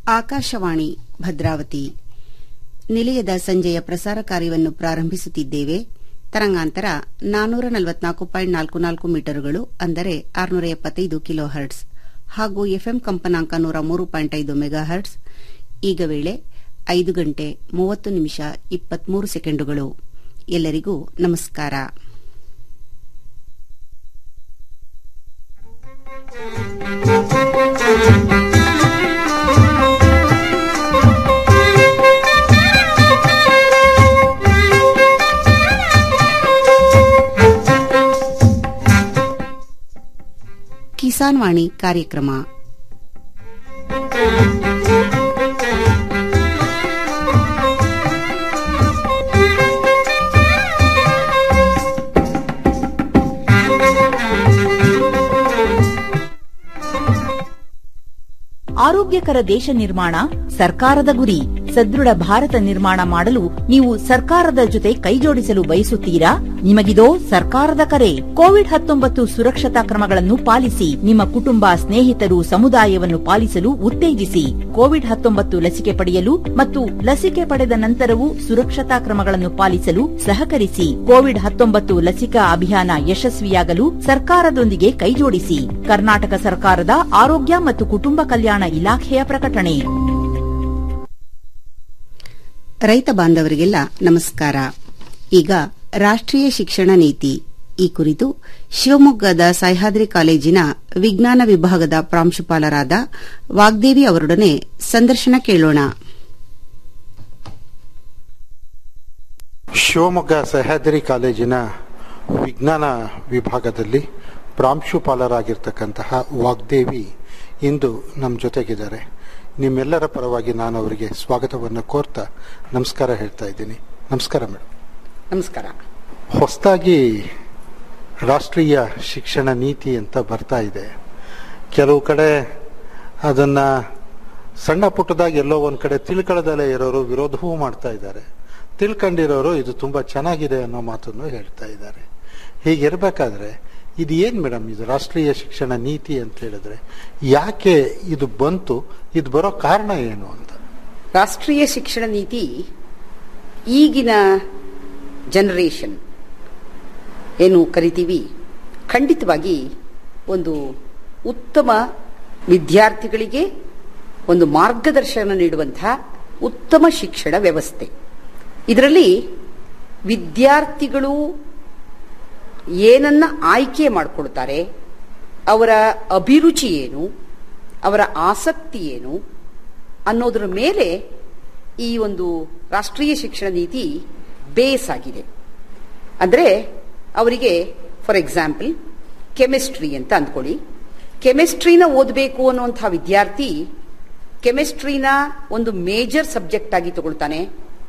ಆಕಾಶವಾಣಿ ಭದ್ರಾವತಿ ನಿಲಯದ ಸಂಜೆಯ ಪ್ರಸಾರ ಕಾರ್ಯವನ್ನು ಪ್ರಾರಂಭಿಸುತ್ತಿದ್ದೇವೆ ತರಂಗಾಂತರ ನಾನ್ನೂರ ನಲವತ್ನಾಲ್ಕು ಪಾಯಿಂಟ್ ನಾಲ್ಕು ನಾಲ್ಕು ಮೀಟರ್ಗಳು ಅಂದರೆ ಆರುನೂರ ಎಪ್ಪತ್ತೈದು ಕಿಲೋ ಹರ್ಟ್ಸ್ ಹಾಗೂ ಎಫ್ಎಂ ಕಂಪನಾಂಕ ನೂರ ಮೂರು ಪಾಯಿಂಟ್ ಐದು ಮೆಗಾ ಹರ್ಟ್ಸ್ ಈಗ ವೇಳೆ ಐದು ಗಂಟೆ ಮೂವತ್ತು ನಿಮಿಷ ಇಪ್ಪತ್ಮೂರು ಸೆಕೆಂಡುಗಳು ಎಲ್ಲರಿಗೂ ನಮಸ್ಕಾರ ಕಿಸಾನ್ ವಾಣಿ ಕಾರ್ಯಕ್ರಮ ಆರೋಗ್ಯಕರ ದೇಶ ನಿರ್ಮಾಣ ಸರ್ಕಾರದ ಗುರಿ ಸದೃಢ ಭಾರತ ನಿರ್ಮಾಣ ಮಾಡಲು ನೀವು ಸರ್ಕಾರದ ಜೊತೆ ಕೈಜೋಡಿಸಲು ಬಯಸುತ್ತೀರಾ ನಿಮಗಿದೋ ಸರ್ಕಾರದ ಕರೆ ಕೋವಿಡ್ ಹತ್ತೊಂಬತ್ತು ಸುರಕ್ಷತಾ ಕ್ರಮಗಳನ್ನು ಪಾಲಿಸಿ ನಿಮ್ಮ ಕುಟುಂಬ ಸ್ನೇಹಿತರು ಸಮುದಾಯವನ್ನು ಪಾಲಿಸಲು ಉತ್ತೇಜಿಸಿ ಕೋವಿಡ್ ಹತ್ತೊಂಬತ್ತು ಲಸಿಕೆ ಪಡೆಯಲು ಮತ್ತು ಲಸಿಕೆ ಪಡೆದ ನಂತರವೂ ಸುರಕ್ಷತಾ ಕ್ರಮಗಳನ್ನು ಪಾಲಿಸಲು ಸಹಕರಿಸಿ ಕೋವಿಡ್ ಹತ್ತೊಂಬತ್ತು ಲಸಿಕಾ ಅಭಿಯಾನ ಯಶಸ್ವಿಯಾಗಲು ಸರ್ಕಾರದೊಂದಿಗೆ ಕೈಜೋಡಿಸಿ ಕರ್ನಾಟಕ ಸರ್ಕಾರದ ಆರೋಗ್ಯ ಮತ್ತು ಕುಟುಂಬ ಕಲ್ಯಾಣ ಇಲಾಖೆಯ ಪ್ರಕಟಣೆ ರೈತ ಬಾಂಧವರಿಗೆಲ್ಲ ನಮಸ್ಕಾರ ಈಗ ರಾಷ್ಟ್ರೀಯ ಶಿಕ್ಷಣ ನೀತಿ ಈ ಕುರಿತು ಶಿವಮೊಗ್ಗದ ಸಹ್ಯಾದ್ರಿ ಕಾಲೇಜಿನ ವಿಜ್ಞಾನ ವಿಭಾಗದ ಪ್ರಾಂಶುಪಾಲರಾದ ವಾಗ್ದೇವಿ ಅವರೊಡನೆ ಸಂದರ್ಶನ ಕೇಳೋಣ ಶಿವಮೊಗ್ಗ ಸಹ್ಯಾದ್ರಿ ಕಾಲೇಜಿನ ವಿಜ್ಞಾನ ವಿಭಾಗದಲ್ಲಿ ಪ್ರಾಂಶುಪಾಲರಾಗಿರ್ತಕ್ಕಂತಹ ವಾಗ್ದೇವಿ ಇಂದು ನಮ್ಮ ಜೊತೆಗಿದ್ದಾರೆ ನಿಮ್ಮೆಲ್ಲರ ಪರವಾಗಿ ನಾನು ಅವರಿಗೆ ಸ್ವಾಗತವನ್ನು ಕೋರ್ತಾ ನಮಸ್ಕಾರ ಹೇಳ್ತಾ ಇದ್ದೀನಿ ನಮಸ್ಕಾರ ಮೇಡಮ್ ನಮಸ್ಕಾರ ಹೊಸದಾಗಿ ರಾಷ್ಟ್ರೀಯ ಶಿಕ್ಷಣ ನೀತಿ ಅಂತ ಬರ್ತಾ ಇದೆ ಕೆಲವು ಕಡೆ ಅದನ್ನ ಸಣ್ಣ ಪುಟ್ಟದಾಗಿ ಎಲ್ಲೋ ಒಂದ್ ಕಡೆ ತಿಳ್ಕೊಳ್ಳದಲ್ಲೇ ಇರೋರು ವಿರೋಧವೂ ಮಾಡ್ತಾ ಇದ್ದಾರೆ ತಿಳ್ಕೊಂಡಿರೋರು ಇದು ತುಂಬಾ ಚೆನ್ನಾಗಿದೆ ಅನ್ನೋ ಮಾತನ್ನು ಹೇಳ್ತಾ ಇದ್ದಾರೆ ಹೀಗಿರ್ಬೇಕಾದ್ರೆ ಇದು ಏನ್ ಮೇಡಮ್ ಇದು ರಾಷ್ಟ್ರೀಯ ಶಿಕ್ಷಣ ನೀತಿ ಅಂತ ಹೇಳಿದ್ರೆ ಯಾಕೆ ಇದು ಬಂತು ಇದು ಬರೋ ಕಾರಣ ಏನು ಅಂತ ರಾಷ್ಟ್ರೀಯ ಶಿಕ್ಷಣ ನೀತಿ ಈಗಿನ ಜನರೇಷನ್ ಏನು ಕರಿತೀವಿ ಖಂಡಿತವಾಗಿ ಒಂದು ಉತ್ತಮ ವಿದ್ಯಾರ್ಥಿಗಳಿಗೆ ಒಂದು ಮಾರ್ಗದರ್ಶನ ನೀಡುವಂತಹ ಉತ್ತಮ ಶಿಕ್ಷಣ ವ್ಯವಸ್ಥೆ ಇದರಲ್ಲಿ ವಿದ್ಯಾರ್ಥಿಗಳು ಏನನ್ನ ಆಯ್ಕೆ ಮಾಡಿಕೊಳ್ತಾರೆ ಅವರ ಅಭಿರುಚಿ ಏನು ಅವರ ಆಸಕ್ತಿ ಏನು ಅನ್ನೋದರ ಮೇಲೆ ಈ ಒಂದು ರಾಷ್ಟ್ರೀಯ ಶಿಕ್ಷಣ ನೀತಿ ಬೇಸ್ ಆಗಿದೆ ಅಂದ್ರೆ ಅವರಿಗೆ ಫಾರ್ ಎಕ್ಸಾಂಪಲ್ ಕೆಮಿಸ್ಟ್ರಿ ಅಂತ ಅಂದ್ಕೊಳ್ಳಿ ಕೆಮಿಸ್ಟ್ರಿನ ಓದಬೇಕು ಅನ್ನುವಂತಹ ವಿದ್ಯಾರ್ಥಿ ಕೆಮಿಸ್ಟ್ರಿನ ಒಂದು ಮೇಜರ್ ಸಬ್ಜೆಕ್ಟ್ ಆಗಿ ತಗೊಳ್ತಾನೆ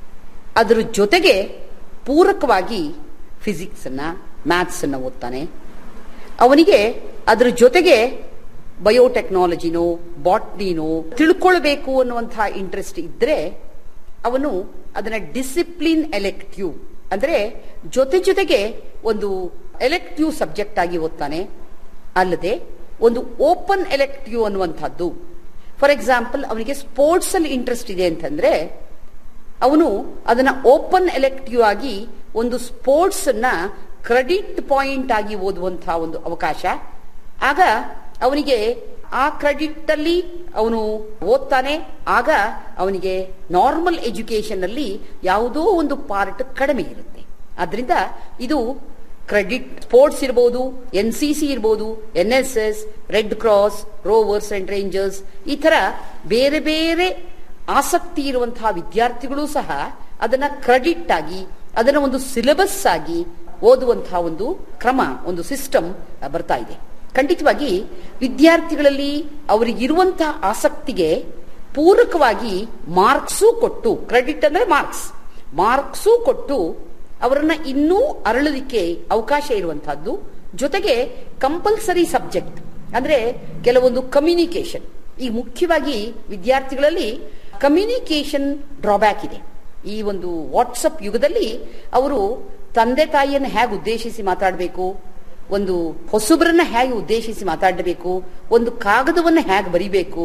ಅದರ ಜೊತೆಗೆ ಪೂರಕವಾಗಿ ಫಿಸಿಕ್ಸ್ ಅನ್ನ ಮ್ಯಾಥ್ಸ್ ಅನ್ನ ಓದ್ತಾನೆ ಅವನಿಗೆ ಅದರ ಜೊತೆಗೆ ಬಯೋಟೆಕ್ನಾಲಜಿನೋ ಬಾಟ್ನಿನೋ ತಿಳ್ಕೊಳ್ಬೇಕು ಅನ್ನುವಂತಹ ಇಂಟ್ರೆಸ್ಟ್ ಇದ್ರೆ ಅವನು ಅದನ್ನ ಡಿಸಿಪ್ಲಿನ್ ಎಲೆಕ್ಟಿವ್ ಅಂದ್ರೆ ಜೊತೆ ಜೊತೆಗೆ ಒಂದು ಎಲೆಕ್ಟಿವ್ ಸಬ್ಜೆಕ್ಟ್ ಆಗಿ ಓದ್ತಾನೆ ಅಲ್ಲದೆ ಒಂದು ಓಪನ್ ಎಲೆಕ್ಟಿವ್ ಅನ್ನುವಂಥದ್ದು ಫಾರ್ ಎಕ್ಸಾಂಪಲ್ ಅವನಿಗೆ ಸ್ಪೋರ್ಟ್ಸ್ ಅಲ್ಲಿ ಇಂಟ್ರೆಸ್ಟ್ ಇದೆ ಅಂತಂದ್ರೆ ಅವನು ಅದನ್ನ ಓಪನ್ ಎಲೆಕ್ಟಿವ್ ಆಗಿ ಒಂದು ಸ್ಪೋರ್ಟ್ಸ್ ಅನ್ನ ಕ್ರೆಡಿಟ್ ಪಾಯಿಂಟ್ ಆಗಿ ಓದುವಂತಹ ಒಂದು ಅವಕಾಶ ಆಗ ಅವನಿಗೆ ಆ ಕ್ರೆಡಿಟ್ ಅಲ್ಲಿ ಅವನು ಓದ್ತಾನೆ ಆಗ ಅವನಿಗೆ ನಾರ್ಮಲ್ ಎಜುಕೇಶನ್ ಅಲ್ಲಿ ಯಾವುದೋ ಒಂದು ಪಾರ್ಟ್ ಕಡಿಮೆ ಇರುತ್ತೆ ಆದ್ರಿಂದ ಇದು ಕ್ರೆಡಿಟ್ ಸ್ಪೋರ್ಟ್ಸ್ ಇರಬಹುದು ಎನ್ ಸಿ ಸಿ ಇರಬಹುದು N S S red cross rovers and rangers ಈ ತರ ಬೇರೆ ಬೇರೆ ಆಸಕ್ತಿ ಇರುವಂತಹ ವಿದ್ಯಾರ್ಥಿಗಳು ಸಹ ಅದನ್ನ ಕ್ರೆಡಿಟ್ ಆಗಿ ಅದನ್ನ ಒಂದು ಸಿಲೆಬಸ್ ಆಗಿ ಓದುವಂತಹ ಒಂದು ಕ್ರಮ ಒಂದು ಸಿಸ್ಟಮ್ ಬರ್ತಾ ಇದೆ ಖಂಡಿತವಾಗಿ ವಿದ್ಯಾರ್ಥಿಗಳಲ್ಲಿ ಅವರಿಗಿರುವಂತಹ ಆಸಕ್ತಿಗೆ ಪೂರಕವಾಗಿ ಮಾರ್ಕ್ಸು ಕೊಟ್ಟು ಕ್ರೆಡಿಟ್ ಅಂದ್ರೆ ಮಾರ್ಕ್ಸ್ ಮಾರ್ಕ್ಸು ಕೊಟ್ಟು ಅವರನ್ನ ಇನ್ನೂ ಅರಳಲಿಕ್ಕೆ ಅವಕಾಶ ಇರುವಂತಹದ್ದು ಜೊತೆಗೆ ಕಂಪಲ್ಸರಿ ಸಬ್ಜೆಕ್ಟ್ ಅಂದ್ರೆ ಕೆಲವೊಂದು ಕಮ್ಯುನಿಕೇಶನ್ ಈ ಮುಖ್ಯವಾಗಿ ವಿದ್ಯಾರ್ಥಿಗಳಲ್ಲಿ ಕಮ್ಯುನಿಕೇಶನ್ ಡ್ರಾಬ್ಯಾಕ್ ಇದೆ ಈ ಒಂದು ವಾಟ್ಸಪ್ ಯುಗದಲ್ಲಿ ಅವರು ತಂದೆ ತಾಯಿಯನ್ನು ಹೇಗೆ ಉದ್ದೇಶಿಸಿ ಮಾತಾಡಬೇಕು ಒಂದು ಹೊಸಬ್ರನ್ನ ಹೇಗೆ ಉದ್ದೇಶಿಸಿ ಮಾತಾಡಬೇಕು ಒಂದು ಕಾಗದವನ್ನು ಹೇಗೆ ಬರಿಬೇಕು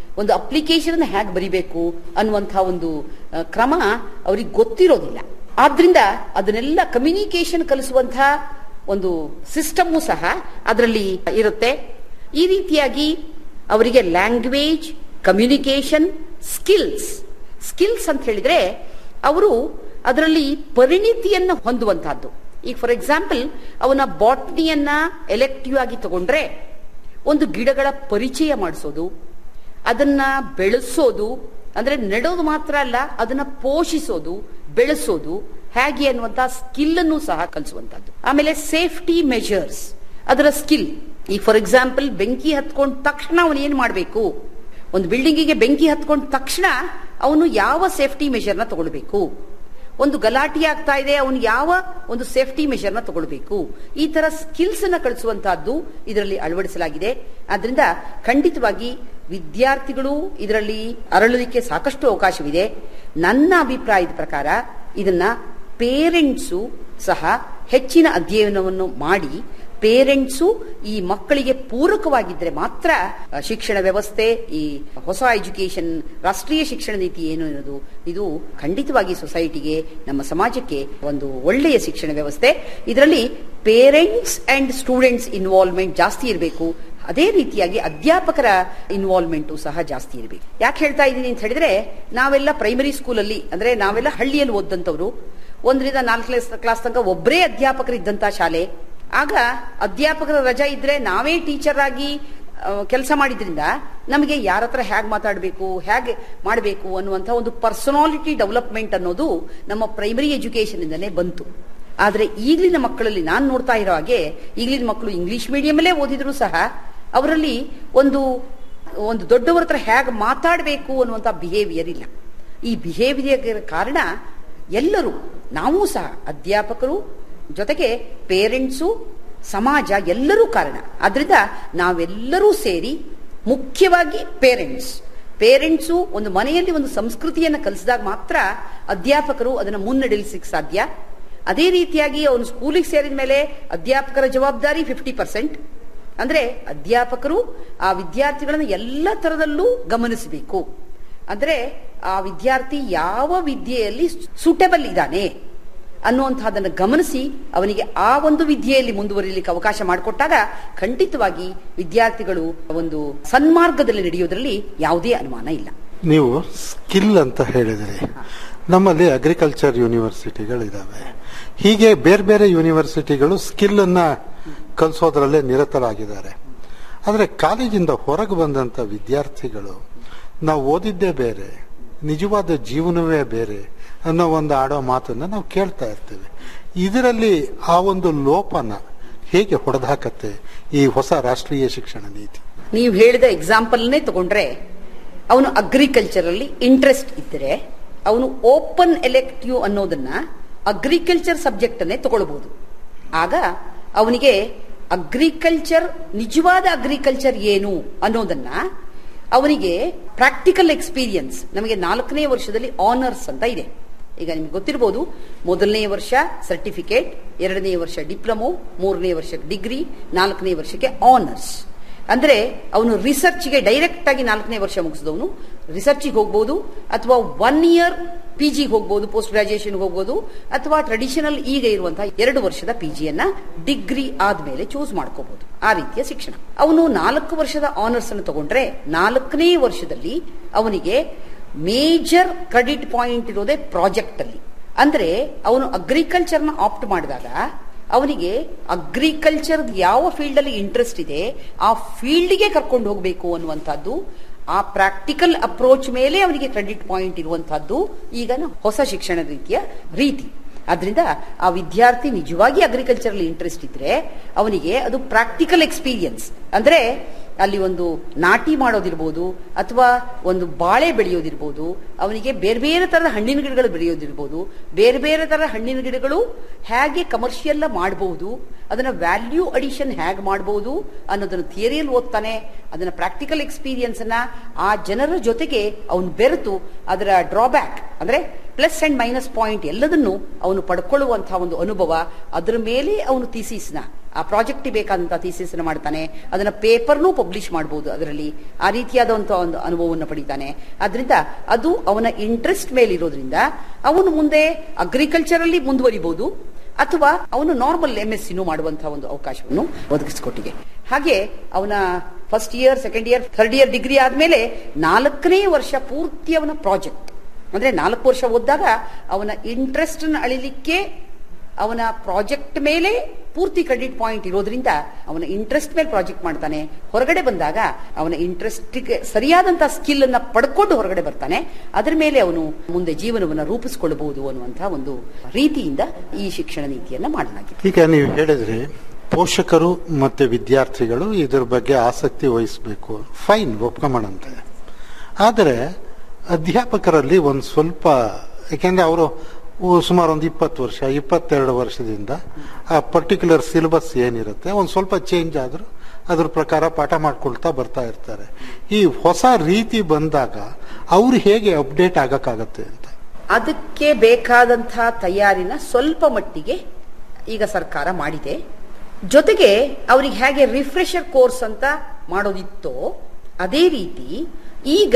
ಒಂದು ಅಪ್ಲಿಕೇಶನ್ ಹೇಗೆ ಬರಿಬೇಕು ಅನ್ನುವಂತಹ ಒಂದು ಆ, ಕ್ರಮ ಅವ್ರಿಗೆ ಗೊತ್ತಿರೋದಿಲ್ಲ ಆದ್ರಿಂದ ಅದನ್ನೆಲ್ಲ ಕಮ್ಯುನಿಕೇಶನ್ ಕಲಿಸುವಂತಹ ಒಂದು ಸಿಸ್ಟಮು ಸಹ ಅದರಲ್ಲಿ ಇರುತ್ತೆ ಈ ರೀತಿಯಾಗಿ ಅವರಿಗೆ ಲ್ಯಾಂಗ್ವೇಜ್ ಕಮ್ಯುನಿಕೇಶನ್ ಸ್ಕಿಲ್ಸ್ ಸ್ಕಿಲ್ಸ್ ಅಂತ ಹೇಳಿದ್ರೆ ಅವರು ಅದರಲ್ಲಿ ಪರಿಣಿತಿಯನ್ನು ಹೊಂದುವಂತಹದ್ದು ಈಗ ಫಾರ್ ಎಕ್ಸಾಂಪಲ್ ಅವನ ಬಾಟ್ನಿಯನ್ನ ಎಲೆಕ್ಟಿವ್ ಆಗಿ ತಗೊಂಡ್ರೆ ಒಂದು ಗಿಡಗಳ ಪರಿಚಯ ಮಾಡಿಸೋದು ಅದನ್ನ ಬೆಳೆಸೋದು ಅಂದ್ರೆ ನೆಡೋದು ಮಾತ್ರ ಅಲ್ಲ ಅದನ್ನ ಪೋಷಿಸೋದು ಬೆಳೆಸೋದು ಹೇಗೆ ಅನ್ನುವಂತಹ ಸ್ಕಿಲ್ ಅನ್ನು ಸಹ ಕಲಿಸುವಂತದ್ದು ಆಮೇಲೆ ಸೇಫ್ಟಿ ಮೆಷರ್ಸ್ ಅದರ ಸ್ಕಿಲ್ ಈಗ ಫಾರ್ ಎಕ್ಸಾಂಪಲ್ ಬೆಂಕಿ ಹತ್ಕೊಂಡ ತಕ್ಷಣ ಅವನು ಏನ್ ಮಾಡಬೇಕು ಒಂದು ಬಿಲ್ಡಿಂಗಿಗೆ ಬೆಂಕಿ ಹತ್ಕೊಂಡ ತಕ್ಷಣ ಅವನು ಯಾವ ಸೇಫ್ಟಿ ಮೆಷರ್ನ ತಗೊಳ್ಬೇಕು ಒಂದು ಗಲಾಟೆ ಆಗ್ತಾ ಇದೆ ಅವನು ಯಾವ ಒಂದು ಸೇಫ್ಟಿ ಮೆಷರ್ನ ತಗೊಳ್ಬೇಕು ಈ ತರ ಸ್ಕಿಲ್ಸ್ ಅನ್ನ ಕಳಿಸುವಂತಹದ್ದು ಇದರಲ್ಲಿ ಅಳವಡಿಸಲಾಗಿದೆ ಆದ್ರಿಂದ ಖಂಡಿತವಾಗಿ ವಿದ್ಯಾರ್ಥಿಗಳು ಇದರಲ್ಲಿ ಅರಳಲಿಕ್ಕೆ ಸಾಕಷ್ಟು ಅವಕಾಶವಿದೆ ನನ್ನ ಅಭಿಪ್ರಾಯದ ಪ್ರಕಾರ ಇದನ್ನ ಪೇರೆಂಟ್ಸು ಸಹ ಹೆಚ್ಚಿನ ಅಧ್ಯಯನವನ್ನು ಮಾಡಿ ಪೇರೆಂಟ್ಸು ಈ ಮಕ್ಕಳಿಗೆ ಪೂರಕವಾಗಿದ್ರೆ ಮಾತ್ರ ಅ, ಶಿಕ್ಷಣ ವ್ಯವಸ್ಥೆ ಈ ಹೊಸ ಎಜುಕೇಶನ್ ರಾಷ್ಟ್ರೀಯ ಶಿಕ್ಷಣ ನೀತಿ ಏನು ಅನ್ನೋದು ಇದು ಖಂಡಿತವಾಗಿ ಸೊಸೈಟಿಗೆ ನಮ್ಮ ಸಮಾಜಕ್ಕೆ ಒಂದು ಒಳ್ಳೆಯ ಶಿಕ್ಷಣ ವ್ಯವಸ್ಥೆ ಇದರಲ್ಲಿ ಪೇರೆಂಟ್ಸ್ ಅಂಡ್ ಸ್ಟೂಡೆಂಟ್ಸ್ ಇನ್ವಾಲ್ವ್ಮೆಂಟ್ ಜಾಸ್ತಿ ಇರಬೇಕು ಅದೇ ರೀತಿಯಾಗಿ ಅಧ್ಯಾಪಕರ ಇನ್ವಾಲ್ವ್ಮೆಂಟು ಸಹ ಜಾಸ್ತಿ ಇರಬೇಕು ಯಾಕೆ ಹೇಳ್ತಾ ಇದ್ದೀನಿ ಅಂತ ಹೇಳಿದ್ರೆ ನಾವೆಲ್ಲ ಪ್ರೈಮರಿ ಸ್ಕೂಲಲ್ಲಿ ಅಂದ್ರೆ ನಾವೆಲ್ಲ ಹಳ್ಳಿಯಲ್ಲಿ ಓದಂತವ್ರು ಒಂದರಿಂದ ನಾಲ್ಕನೇ ಕ್ಲಾಸ್ ತನಕ ಒಬ್ಬರೇ ಅಧ್ಯಾಪಕರಿದ್ದಂತ ಶಾಲೆ ಆಗ ಅಧ್ಯಾಪಕರ ರಜಾ ಇದ್ರೆ ನಾವೇ ಟೀಚರ್ ಆಗಿ ಕೆಲಸ ಮಾಡಿದ್ರಿಂದ ನಮಗೆ ಯಾರ ಹತ್ರ ಹೇಗೆ ಮಾತಾಡಬೇಕು ಹೇಗೆ ಮಾಡಬೇಕು ಅನ್ನುವಂಥ ಒಂದು ಪರ್ಸನಾಲಿಟಿ ಡೆವಲಪ್ಮೆಂಟ್ ಅನ್ನೋದು ನಮ್ಮ ಪ್ರೈಮರಿ ಎಜುಕೇಶನ್ ಇಂದನೇ ಬಂತು ಆದ್ರೆ ಈಗಲಿನ ಮಕ್ಕಳಲ್ಲಿ ನಾನು ನೋಡ್ತಾ ಇರೋ ಹಾಗೆ ಈಗಲಿನ ಮಕ್ಕಳು ಇಂಗ್ಲಿಷ್ ಮೀಡಿಯಂಲ್ಲೇ ಓದಿದ್ರು ಸಹ ಅವರಲ್ಲಿ ಒಂದು ಒಂದು ದೊಡ್ಡವರ ಹತ್ರ ಹೇಗೆ ಮಾತಾಡಬೇಕು ಅನ್ನುವಂಥ ಬಿಹೇವಿಯರ್ ಇಲ್ಲ ಈ ಬಿಹೇವಿಯರ್ ಕಾರಣ ಎಲ್ಲರೂ ನಾವು ಸಹ ಅಧ್ಯಾಪಕರು ಜೊತೆಗೆ ಪೇರೆಂಟ್ಸು ಸಮಾಜ ಎಲ್ಲರೂ ಕಾರಣ ಆದ್ರಿಂದ ನಾವೆಲ್ಲರೂ ಸೇರಿ ಮುಖ್ಯವಾಗಿ ಪೇರೆಂಟ್ಸ್ ಪೇರೆಂಟ್ಸು ಒಂದು ಮನೆಯಲ್ಲಿ ಒಂದು ಸಂಸ್ಕೃತಿಯನ್ನು ಕಲಿಸಿದಾಗ ಮಾತ್ರ ಅಧ್ಯಾಪಕರು ಅದನ್ನು ಮುನ್ನಡೆಸಲಿಕ್ಕೆ ಸಾಧ್ಯ ಅದೇ ರೀತಿಯಾಗಿ ಅವನು ಸ್ಕೂಲಿಗೆ ಸೇರಿದ ಮೇಲೆ ಅಧ್ಯಾಪಕರ ಜವಾಬ್ದಾರಿ ಫಿಫ್ಟಿ ಪರ್ಸೆಂಟ್ ಅಂದ್ರೆ ಅಧ್ಯಾಪಕರು ಆ ವಿದ್ಯಾರ್ಥಿಗಳನ್ನು ಎಲ್ಲ ತರದಲ್ಲೂ ಗಮನಿಸಬೇಕು ಅಂದ್ರೆ ಆ ವಿದ್ಯಾರ್ಥಿ ಯಾವ ವಿದ್ಯೆಯಲ್ಲಿ ಸೂಟಬಲ್ ಇದ್ದಾನೆ ಅನ್ನುವಂತಹದನ್ನು ಗಮನಿಸಿ ಅವನಿಗೆ ಆ ಒಂದು ವಿದ್ಯೆಯಲ್ಲಿ ಮುಂದುವರಿಯಲಿಕ್ಕೆ ಅವಕಾಶ ಮಾಡಿಕೊಟ್ಟಾಗ ಖಂಡಿತವಾಗಿ ವಿದ್ಯಾರ್ಥಿಗಳು ಒಂದು ಸನ್ಮಾರ್ಗದಲ್ಲಿ ನಡೆಯೋದ್ರಲ್ಲಿ ಯಾವುದೇ ಅನುಮಾನ ಇಲ್ಲ ನೀವು ಸ್ಕಿಲ್ ಅಂತ ಹೇಳಿದ್ರಿ ನಮ್ಮಲ್ಲಿ ಅಗ್ರಿಕಲ್ಚರ್ ಯೂನಿವರ್ಸಿಟಿಗಳಿದಾವೆ ಹೀಗೆ ಬೇರೆ ಬೇರೆ ಯೂನಿವರ್ಸಿಟಿಗಳು ಸ್ಕಿಲ್ ಅನ್ನ ಕಲಿಸೋದ್ರಲ್ಲೇ ನಿರತರಾಗಿದ್ದಾರೆ ಆದರೆ ಕಾಲೇಜಿಂದ ಹೊರಗೆ ಬಂದಂತ ವಿದ್ಯಾರ್ಥಿಗಳು ನಾವು ಓದಿದ್ದೇ ಬೇರೆ ನಿಜವಾದ ಜೀವನವೇ ಬೇರೆ ಅನ್ನೋ ಒಂದು ಆಡೋ ಮಾತನ್ನ ನಾವು ಕೇಳ್ತಾ ಇರ್ತೀವಿ ಇದರಲ್ಲಿ ಆ ಒಂದು ಲೋಪನ ಹೇಗೆ ಹೊಡೆದಾಕತ್ತೆ ಈ ಹೊಸ ರಾಷ್ಟ್ರೀಯ ಶಿಕ್ಷಣ ನೀತಿ ನೀವು ಹೇಳಿದ ಎಕ್ಸಾಂಪಲ್ನೇ ತಗೊಂಡ್ರೆ ಅವನು ಅಗ್ರಿಕಲ್ಚರ್ ಅಲ್ಲಿ ಇಂಟ್ರೆಸ್ಟ್ ಇದ್ದರೆ ಅವನು ಓಪನ್ ಎಲೆಕ್ಟಿವ್ ಅನ್ನೋದನ್ನ ಅಗ್ರಿಕಲ್ಚರ್ ಸಬ್ಜೆಕ್ಟ್ ಅನ್ನೇ ತಗೊಳ್ಬಹುದು ಆಗ ಅವನಿಗೆ ಅಗ್ರಿಕಲ್ಚರ್ ನಿಜವಾದ ಅಗ್ರಿಕಲ್ಚರ್ ಏನು ಅನ್ನೋದನ್ನ ಅವನಿಗೆ ಪ್ರಾಕ್ಟಿಕಲ್ ಎಕ್ಸ್ಪೀರಿಯನ್ಸ್ ನಮಗೆ ನಾಲ್ಕನೇ ವರ್ಷದಲ್ಲಿ ಆನರ್ಸ್ ಅಂತ ಇದೆ ಈಗ ನಿಮ್ಗೆ ಗೊತ್ತಿರಬಹುದು ಮೊದಲನೇ ವರ್ಷ ಸರ್ಟಿಫಿಕೇಟ್ ಎರಡನೇ ವರ್ಷ ಡಿಪ್ಲೊಮೊ ಮೂರನೇ ವರ್ಷಕ್ಕೆ ಡಿಗ್ರಿ ನಾಲ್ಕನೇ ವರ್ಷಕ್ಕೆ ಆನರ್ಸ್ ಅಂದ್ರೆ ಅವನು ರಿಸರ್ಚ್ಗೆ ಡೈರೆಕ್ಟ್ ಆಗಿ ನಾಲ್ಕನೇ ವರ್ಷ ಮುಗಿಸಿದವನು ರಿಸರ್ಚಿಗೆ ಹೋಗ್ಬೋದು ಅಥವಾ ಒನ್ ಇಯರ್ ಪಿ ಜಿಗೆ ಹೋಗ್ಬೋದು ಪೋಸ್ಟ್ ಗ್ರಾಜುಯೇಷನ್ ಹೋಗ್ಬೋದು ಅಥವಾ ಟ್ರೆಡಿಷನಲ್ ಈಗ ಇರುವಂತಹ ಎರಡು ವರ್ಷದ ಪಿ ಜಿಯನ್ನ ಡಿಗ್ರಿ ಆದ್ಮೇಲೆ ಚೂಸ್ ಮಾಡ್ಕೋಬಹುದು ಆ ರೀತಿಯ ಶಿಕ್ಷಣ ಅವನು ನಾಲ್ಕು ವರ್ಷದ ಆನರ್ಸ್ ಅನ್ನು ತಗೊಂಡ್ರೆ ನಾಲ್ಕನೇ ವರ್ಷದಲ್ಲಿ ಅವನಿಗೆ ಮೇಜರ್ ಕ್ರೆಡಿಟ್ ಪಾಯಿಂಟ್ ಇರೋದೇ ಪ್ರಾಜೆಕ್ಟ್ ಅಲ್ಲಿ ಅಂದ್ರೆ ಅವನು ಅಗ್ರಿಕಲ್ಚರ್ ನ ಆಪ್ಟ್ ಮಾಡಿದಾಗ ಅವನಿಗೆ ಅಗ್ರಿಕಲ್ಚರ್ ಯಾವ ಫೀಲ್ಡ್ ಅಲ್ಲಿ ಇಂಟ್ರೆಸ್ಟ್ ಇದೆ ಆ ಫೀಲ್ಡ್ಗೆ ಕರ್ಕೊಂಡು ಹೋಗಬೇಕು ಅನ್ನುವಂಥದ್ದು ಆ ಪ್ರಾಕ್ಟಿಕಲ್ ಅಪ್ರೋಚ್ ಮೇಲೆ ಅವನಿಗೆ ಕ್ರೆಡಿಟ್ ಪಾಯಿಂಟ್ ಇರುವಂತಹದ್ದು ಈಗ ನ- ಹೊಸ ಶಿಕ್ಷಣ ರೀತಿಯ ರೀತಿ ಆದ್ರಿಂದ ಆ ವಿದ್ಯಾರ್ಥಿ ನಿಜವಾಗಿ ಅಗ್ರಿಕಲ್ಚರ್ ಅಲ್ಲಿ ಇಂಟ್ರೆಸ್ಟ್ ಇದ್ರೆ ಅವನಿಗೆ ಅದು ಪ್ರಾಕ್ಟಿಕಲ್ ಎಕ್ಸ್ಪೀರಿಯನ್ಸ್ ಅಂದ್ರೆ ಅಲ್ಲಿ ಒಂದು ನಾಟಿ ಮಾಡೋದಿರ್ಬೋದು ಅಥವಾ ಒಂದು ಬಾಳೆ ಬೆಳೆಯೋದಿರ್ಬೋದು ಅವನಿಗೆ ಬೇರೆ ಬೇರೆ ತರದ ಹಣ್ಣಿನ ಗಿಡಗಳು ಬೆಳೆಯೋದಿರ್ಬೋದು ಬೇರೆ ಬೇರೆ ತರದ ಹಣ್ಣಿನ ಗಿಡಗಳು ಹೇಗೆ ಕಮರ್ಷಿಯಲ್ ಮಾಡಬಹುದು ಅದನ್ನ ವ್ಯಾಲ್ಯೂ ಅಡಿಷನ್ ಹೇಗೆ ಮಾಡಬಹುದು ಅನ್ನೋದನ್ನ ಥಿಯರಿಯಲ್ಲಿ ಓದ್ತಾನೆ ಅದನ್ನ ಪ್ರಾಕ್ಟಿಕಲ್ ಎಕ್ಸ್ಪೀರಿಯನ್ಸ್ ಅನ್ನ ಆ ಜನರ ಜೊತೆಗೆ ಅವನು ಬೆರೆತು ಅದರ ಡ್ರಾಬ್ಯಾಕ್ ಅಂದ್ರೆ ಪ್ಲಸ್ ಅಂಡ್ ಮೈನಸ್ ಪಾಯಿಂಟ್ ಎಲ್ಲದನ್ನು ಅವನು ಪಡ್ಕೊಳ್ಳುವಂತಹ ಒಂದು ಅನುಭವ ಅದರ ಮೇಲೆ ಅವನು ಥೀಸಿಸ್ನ ಆ ಪ್ರಾಜೆಕ್ಟ್ ಬೇಕಾದಂತ ಥೀಸಿಸ್ ಮಾಡ್ತಾನೆ ಅದನ್ನ ಪೇಪರ್ನೂ ಪಬ್ಲಿಷ್ ಮಾಡಬಹುದು ಅದರಲ್ಲಿ ಆ ರೀತಿಯಾದಂತಹ ಒಂದು ಅನುಭವವನ್ನು ಪಡಿತಾನೆ ಅದರಿಂದ ಅದು ಅವನ ಇಂಟ್ರೆಸ್ಟ್ ಮೇಲೆ ಇರೋದ್ರಿಂದ ಅವನು ಮುಂದೆ ಅಗ್ರಿಕಲ್ಚರ್ ಅಲ್ಲಿ ಮುಂದುವರಿಬಹುದು ಅಥವಾ ಅವನು ನಾರ್ಮಲ್ ಎಂ ಎಸ್ ಸಿನೂ ಮಾಡುವಂತಹ ಒಂದು ಅವಕಾಶವನ್ನು ಒದಗಿಸಿಕೊಟ್ಟಿದೆ ಹಾಗೆ ಅವನ first year second year third year degree ಆದ್ಮೇಲೆ ನಾಲ್ಕನೇ ವರ್ಷ ಪೂರ್ತಿ ಅವನ ಪ್ರಾಜೆಕ್ಟ್ ಅಂದ್ರೆ ನಾಲ್ಕು ವರ್ಷ ಓದಿದಾಗ ಅವನ ಇಂಟ್ರೆಸ್ಟ್ ಅಳಿಲಿಕ್ಕೆ ಅವನ ಪ್ರಾಜೆಕ್ಟ್ ಮೇಲೆ ಪೂರ್ತಿ ಕ್ರೆಡಿಟ್ ಪಾಯಿಂಟ್ ಇರೋದ್ರಿಂದ ಅವನ ಇಂಟ್ರೆಸ್ಟ್ ಮೇಲೆ ಪ್ರಾಜೆಕ್ಟ್ ಮಾಡ್ತಾನೆ ಹೊರಗಡೆ ಬಂದಾಗ ಅವನ ಇಂಟ್ರೆಸ್ಟ್ ಸರಿಯಾದಂತಹ ಸ್ಕಿಲ್ ಅನ್ನ ಪಡ್ಕೊಂಡು ಹೊರಗಡೆ ಬರ್ತಾನೆ ಅದರ ಮೇಲೆ ಅವನು ಮುಂದೆ ಜೀವನವನ್ನು ರೂಪಿಸಿಕೊಳ್ಳಬಹುದು ಅನ್ನುವಂತಹ ಒಂದು ರೀತಿಯಿಂದ ಈ ಶಿಕ್ಷಣ ನೀತಿಯನ್ನ ಮಾಡಲಾಗಿದೆ ಈಗ ನೀವು ಹೇಳಿದ್ರಿ ಪೋಷಕರು ಮತ್ತೆ ವಿದ್ಯಾರ್ಥಿಗಳು ಇದ್ರ ಬಗ್ಗೆ ಆಸಕ್ತಿ ವಹಿಸಬೇಕು ಫೈನ್ ಒಪ್ಕೊಂಬಣಂತೆ ಆದರೆ ಅಧ್ಯಾಪಕರಲ್ಲಿ ಒಂದು ಸ್ವಲ್ಪ ಯಾಕೆಂದ್ರೆ ಅವರು ಸುಮಾರು ಒಂದು ಇಪ್ಪತ್ತು ವರ್ಷ ಇಪ್ಪತ್ತೆರಡು ವರ್ಷದಿಂದ ಆ ಪರ್ಟಿಕ್ಯುಲರ್ ಸಿಲೆಬಸ್ ಏನಿರುತ್ತೆ ಒಂದು ಸ್ವಲ್ಪ ಚೇಂಜ್ ಆದರೂ ಅದ್ರ ಪ್ರಕಾರ ಪಾಠ ಮಾಡ್ಕೊಳ್ತಾ ಬರ್ತಾ ಇರ್ತಾರೆ ಈ ಹೊಸ ರೀತಿ ಬಂದಾಗ ಅವ್ರು ಹೇಗೆ ಅಪ್ಡೇಟ್ ಆಗಕ್ಕಾಗತ್ತೆ ಅಂತ ಅದಕ್ಕೆ ಬೇಕಾದಂತಹ ತಯಾರಿನ ಸ್ವಲ್ಪ ಮಟ್ಟಿಗೆ ಈಗ ಸರ್ಕಾರ ಮಾಡಿದೆ ಜೊತೆಗೆ ಅವರಿಗೆ ಹೇಗೆ ರಿಫ್ರೆಶರ್ ಕೋರ್ಸ್ ಅಂತ ಮಾಡೋದಿತ್ತೋ ಅದೇ ರೀತಿ ಈಗ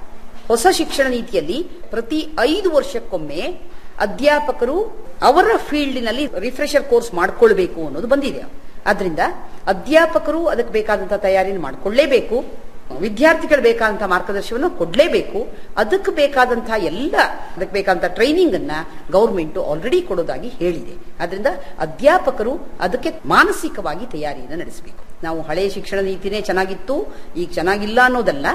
ಹೊಸ ಶಿಕ್ಷಣ ನೀತಿಯಲ್ಲಿ ಪ್ರತಿ ಐದು ವರ್ಷಕ್ಕೊಮ್ಮೆ ಅಧ್ಯಾಪಕರು ಅವರ ಫೀಲ್ಡಿನಲ್ಲಿ ರಿಫ್ರೆಶರ್ ಕೋರ್ಸ್ ಮಾಡ್ಕೊಳ್ಬೇಕು ಅನ್ನೋದು ಬಂದಿದೆ ಆದ್ರಿಂದ ಅಧ್ಯಾಪಕರು ಅದಕ್ಕೆ ಬೇಕಾದಂತಹ ತಯಾರಿನ ಮಾಡ್ಕೊಳ್ಳೇಬೇಕು ವಿದ್ಯಾರ್ಥಿಗಳು ಬೇಕಾದಂತಹ ಮಾರ್ಗದರ್ಶನವನ್ನು ಕೊಡ್ಲೇಬೇಕು ಅದಕ್ಕೆ ಬೇಕಾದಂತಹ ಎಲ್ಲ ಅದಕ್ಕೆ ಬೇಕಾದಂತಹ ಟ್ರೈನಿಂಗ್ ಅನ್ನ ಗೌರ್ಮೆಂಟ್ ಆಲ್ರೆಡಿ ಕೊಡೋದಾಗಿ ಹೇಳಿದೆ ಆದ್ರಿಂದ ಅಧ್ಯಾಪಕರು ಅದಕ್ಕೆ ಮಾನಸಿಕವಾಗಿ ತಯಾರಿಯನ್ನು ನಡೆಸಬೇಕು ನಾವು ಹಳೆಯ ಶಿಕ್ಷಣ ನೀತಿನೇ ಚೆನ್ನಾಗಿತ್ತು ಈಗ ಚೆನ್ನಾಗಿಲ್ಲ ಅನ್ನೋದಲ್ಲ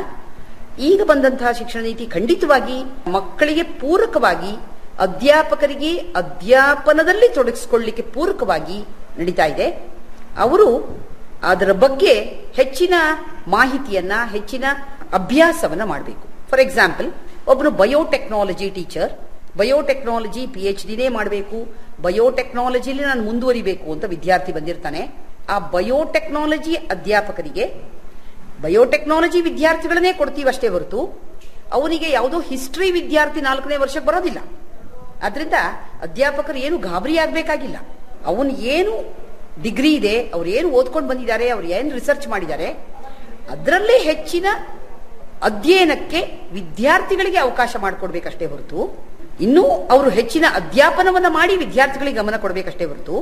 ಈಗ ಬಂದಂತಹ ಶಿಕ್ಷಣ ನೀತಿ ಖಂಡಿತವಾಗಿ ಮಕ್ಕಳಿಗೆ ಪೂರಕವಾಗಿ ಅಧ್ಯಾಪಕರಿಗೆ ಅಧ್ಯಾಪನದಲ್ಲಿ ತೊಡಗಿಸಿಕೊಳ್ಳಿಕ್ಕೆ ಪೂರಕವಾಗಿ ನಡೀತಾ ಇದೆ ಅವರು ಅದರ ಬಗ್ಗೆ ಹೆಚ್ಚಿನ ಮಾಹಿತಿಯನ್ನ ಹೆಚ್ಚಿನ ಅಭ್ಯಾಸವನ್ನ ಮಾಡಬೇಕು ಫಾರ್ ಎಕ್ಸಾಂಪಲ್ ಒಬ್ಬನು biotechnology teacher biotechnology P H ಡಿನೇ ಮಾಡಬೇಕು ಬಯೋಟೆಕ್ನಾಲಜಿಲಿ ನಾನು ಮುಂದುವರಿಬೇಕು ಅಂತ ವಿದ್ಯಾರ್ಥಿ ಬಂದಿರ್ತಾನೆ ಆ ಬಯೋಟೆಕ್ನಾಲಜಿ ಅಧ್ಯಾಪಕರಿಗೆ ಬಯೋಟೆಕ್ನಾಲಜಿ ವಿದ್ಯಾರ್ಥಿಗಳನ್ನೇ ಕೊಡ್ತೀವಿ ಅಷ್ಟೇ ಹೊರತು ಅವನಿಗೆ ಯಾವುದೋ ಹಿಸ್ಟ್ರಿ ವಿದ್ಯಾರ್ಥಿ ನಾಲ್ಕನೇ ವರ್ಷಕ್ಕೆ ಬರೋದಿಲ್ಲ ಅದರಿಂದ ಅಧ್ಯಾಪಕರು ಏನು ಗಾಬರಿ ಆಗ್ಬೇಕಾಗಿಲ್ಲ ಅವನು ಏನು ಡಿಗ್ರಿ ಇದೆ ಅವ್ರು ಏನು ಓದ್ಕೊಂಡು ಬಂದಿದ್ದಾರೆ ಅವ್ರು ಏನು ರಿಸರ್ಚ್ ಮಾಡಿದ್ದಾರೆ ಅದರಲ್ಲೇ ಹೆಚ್ಚಿನ ಅಧ್ಯಯನಕ್ಕೆ ವಿದ್ಯಾರ್ಥಿಗಳಿಗೆ ಅವಕಾಶ ಮಾಡಿಕೊಡ್ಬೇಕಷ್ಟೇ ಹೊರತು ಇನ್ನೂ ಅವರು ಹೆಚ್ಚಿನ ಅಧ್ಯಾಪನವನ್ನ ಮಾಡಿ ವಿದ್ಯಾರ್ಥಿಗಳಿಗೆ ಗಮನ ಕೊಡಬೇಕಷ್ಟೇ ಹೊರತು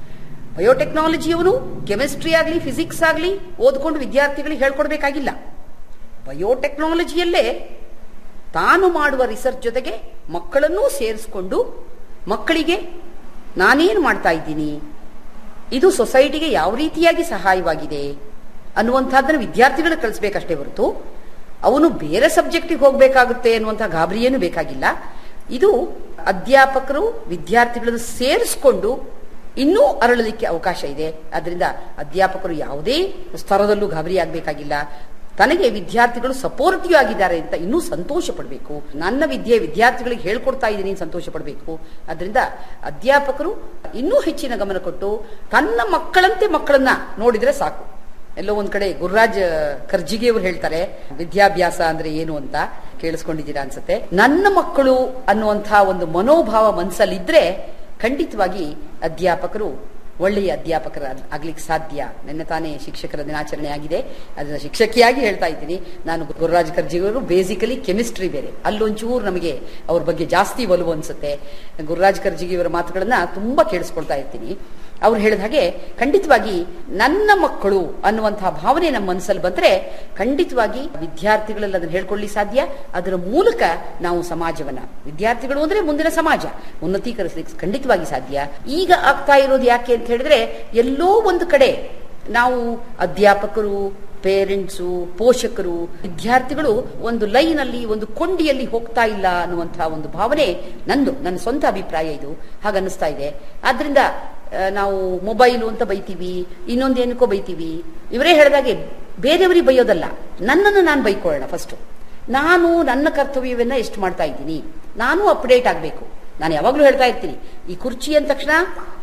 ಬಯೋಟೆಕ್ನಾಲಜಿಯವನು ಕೆಮಿಸ್ಟ್ರಿ ಆಗಲಿ ಫಿಸಿಕ್ಸ್ ಆಗಲಿ ಓದ್ಕೊಂಡು ವಿದ್ಯಾರ್ಥಿಗಳಿಗೆ ಹೇಳ್ಕೊಡ್ಬೇಕಾಗಿಲ್ಲ ಬಯೋಟೆಕ್ನಾಲಜಿಯಲ್ಲೇ ತಾನು ಮಾಡುವ ರಿಸರ್ಚ್ ಜೊತೆಗೆ ಮಕ್ಕಳನ್ನೂ ಸೇರಿಸ್ಕೊಂಡು ಮಕ್ಕಳಿಗೆ ನಾನೇನು ಮಾಡ್ತಾ ಇದ್ದೀನಿ ಇದು ಸೊಸೈಟಿಗೆ ಯಾವ ರೀತಿಯಾಗಿ ಸಹಾಯವಾಗಿದೆ ಅನ್ನುವಂಥದ್ದನ್ನು ವಿದ್ಯಾರ್ಥಿಗಳು ಕಳಿಸ್ಬೇಕಷ್ಟೇ ಹೊರತು ಅವನು ಬೇರೆ ಸಬ್ಜೆಕ್ಟಿಗೆ ಹೋಗಬೇಕಾಗುತ್ತೆ ಅನ್ನುವಂಥ ಗಾಬರಿಯೇನು ಬೇಕಾಗಿಲ್ಲ ಇದು ಅಧ್ಯಾಪಕರು ವಿದ್ಯಾರ್ಥಿಗಳನ್ನು ಸೇರಿಸ್ಕೊಂಡು ಇನ್ನೂ ಅರಳಲಿಕ್ಕೆ ಅವಕಾಶ ಇದೆ ಅದರಿಂದ ಅಧ್ಯಾಪಕರು ಯಾವುದೇ ಸ್ತರದಲ್ಲೂ ಗಾಬರಿ ಆಗಬೇಕಾಗಿಲ್ಲ ತನಗೆ ವಿದ್ಯಾರ್ಥಿಗಳು ಸಪೋರ್ಟಿವ್ ಆಗಿದ್ದಾರೆ ಅಂತ ಇನ್ನೂ ಸಂತೋಷ ಪಡಬೇಕು ನನ್ನ ವಿದ್ಯೆ ವಿದ್ಯಾರ್ಥಿಗಳಿಗೆ ಹೇಳ್ಕೊಡ್ತಾ ಇದ್ದೀನಿ ಅಂತ ಸಂತೋಷ ಪಡಬೇಕು ಅದರಿಂದ ಅಧ್ಯಾಪಕರು ಇನ್ನೂ ಹೆಚ್ಚಿನ ಗಮನ ಕೊಟ್ಟು ತನ್ನ ಮಕ್ಕಳಂತೆ ಮಕ್ಕಳನ್ನ ನೋಡಿದ್ರೆ ಸಾಕು ಎಲ್ಲೋ ಒಂದ್ ಕಡೆ ಗುರುರಾಜ್ ಕರ್ಜಿಗೆ ಅವರು ಹೇಳ್ತಾರೆ ವಿದ್ಯಾಭ್ಯಾಸ ಅಂದ್ರೆ ಏನು ಅಂತ ಕೇಳಿಸ್ಕೊಂಡಿದ್ದೀರಾ ಅನ್ಸುತ್ತೆ ನನ್ನ ಮಕ್ಕಳು ಅನ್ನುವಂತಹ ಒಂದು ಮನೋಭಾವ ಮನಸ್ಸಲ್ಲಿದ್ರೆ ಖಂಡಿತವಾಗಿ ಅಧ್ಯಾಪಕರು ಒಳ್ಳೆಯ ಅಧ್ಯಾಪಕರ ಆಗ್ಲಿಕ್ಕೆ ಸಾಧ್ಯ ನನ್ನ ತಾನೇ ಶಿಕ್ಷಕರ ದಿನಾಚರಣೆ ಆಗಿದೆ ಅದನ್ನ ಶಿಕ್ಷಕಿಯಾಗಿ ಹೇಳ್ತಾ ಇದ್ದೀನಿ ನಾನು ಗುರುರಾಜ್ ಕರ್ಜಿಯವರು ಬೇಸಿಕಲಿ ಕೆಮಿಸ್ಟ್ರಿ ಬೇರೆ ಅಲ್ಲೊಂಚೂರು ನಮಗೆ ಅವ್ರ ಬಗ್ಗೆ ಜಾಸ್ತಿ ಒಲವು ಅನ್ಸುತ್ತೆ ಗುರುರಾಜ್ ಕರ್ಜಿಗಿಯವರ ಮಾತುಗಳನ್ನ ತುಂಬಾ ಕೇಳಿಸ್ಕೊಳ್ತಾ ಇರ್ತೀನಿ ಅವ್ರು ಹೇಳಿದ ಹಾಗೆ ಖಂಡಿತವಾಗಿ ನನ್ನ ಮಕ್ಕಳು ಅನ್ನುವಂತಹ ಭಾವನೆ ನಮ್ಮ ಮನಸ್ಸಲ್ಲಿ ಬಂದ್ರೆ ಖಂಡಿತವಾಗಿ ವಿದ್ಯಾರ್ಥಿಗಳಲ್ಲಿ ಅದನ್ನು ಹೇಳ್ಕೊಳ್ಳಿ ಸಾಧ್ಯ ಅದರ ಮೂಲಕ ನಾವು ಸಮಾಜವನ್ನ ವಿದ್ಯಾರ್ಥಿಗಳು ಅಂದ್ರೆ ಮುಂದಿನ ಸಮಾಜ ಉನ್ನತೀಕರಿಸಲಿಕ್ಕೆ ಖಂಡಿತವಾಗಿ ಸಾಧ್ಯ ಈಗ ಆಗ್ತಾ ಇರೋದು ಯಾಕೆ ಅಂತ ಹೇಳಿದ್ರೆ ಎಲ್ಲೋ ಒಂದು ಕಡೆ ನಾವು ಅಧ್ಯಾಪಕರು ಪೇರೆಂಟ್ಸು ಪೋಷಕರು ವಿದ್ಯಾರ್ಥಿಗಳು ಒಂದು ಲೈನ್ ಅಲ್ಲಿ ಒಂದು ಕೊಂಡಿಯಲ್ಲಿ ಹೋಗ್ತಾ ಇಲ್ಲ ಅನ್ನುವಂತಹ ಒಂದು ಭಾವನೆ ನಂದು ನನ್ನ ಸ್ವಂತ ಅಭಿಪ್ರಾಯ ಇದು ಹಾಗನ್ನಿಸ್ತಾ ಇದೆ ಆದ್ರಿಂದ ನಾವು ಮೊಬೈಲು ಅಂತ ಬೈತೀವಿ ಇನ್ನೊಂದು ಏನಕ್ಕೋ ಬೈತೀವಿ ಇವರೇ ಹೇಳಿದಾಗೆ ಬೇರೆಯವರಿಗೆ ಬೈಯೋದಲ್ಲ ನನ್ನನ್ನು ನಾನು ಬೈಕೊಳ್ಳೋಣ ಫಸ್ಟ್ ನಾನು ನನ್ನ ಕರ್ತವ್ಯವನ್ನ ಎಷ್ಟು ಮಾಡ್ತಾ ಇದ್ದೀನಿ ನಾನು ಅಪ್ಡೇಟ್ ಆಗಬೇಕು ನಾನು ಯಾವಾಗಲೂ ಹೇಳ್ತಾ ಇರ್ತೀನಿ ಈ ಕುರ್ಚಿ ಅಂದ ತಕ್ಷಣ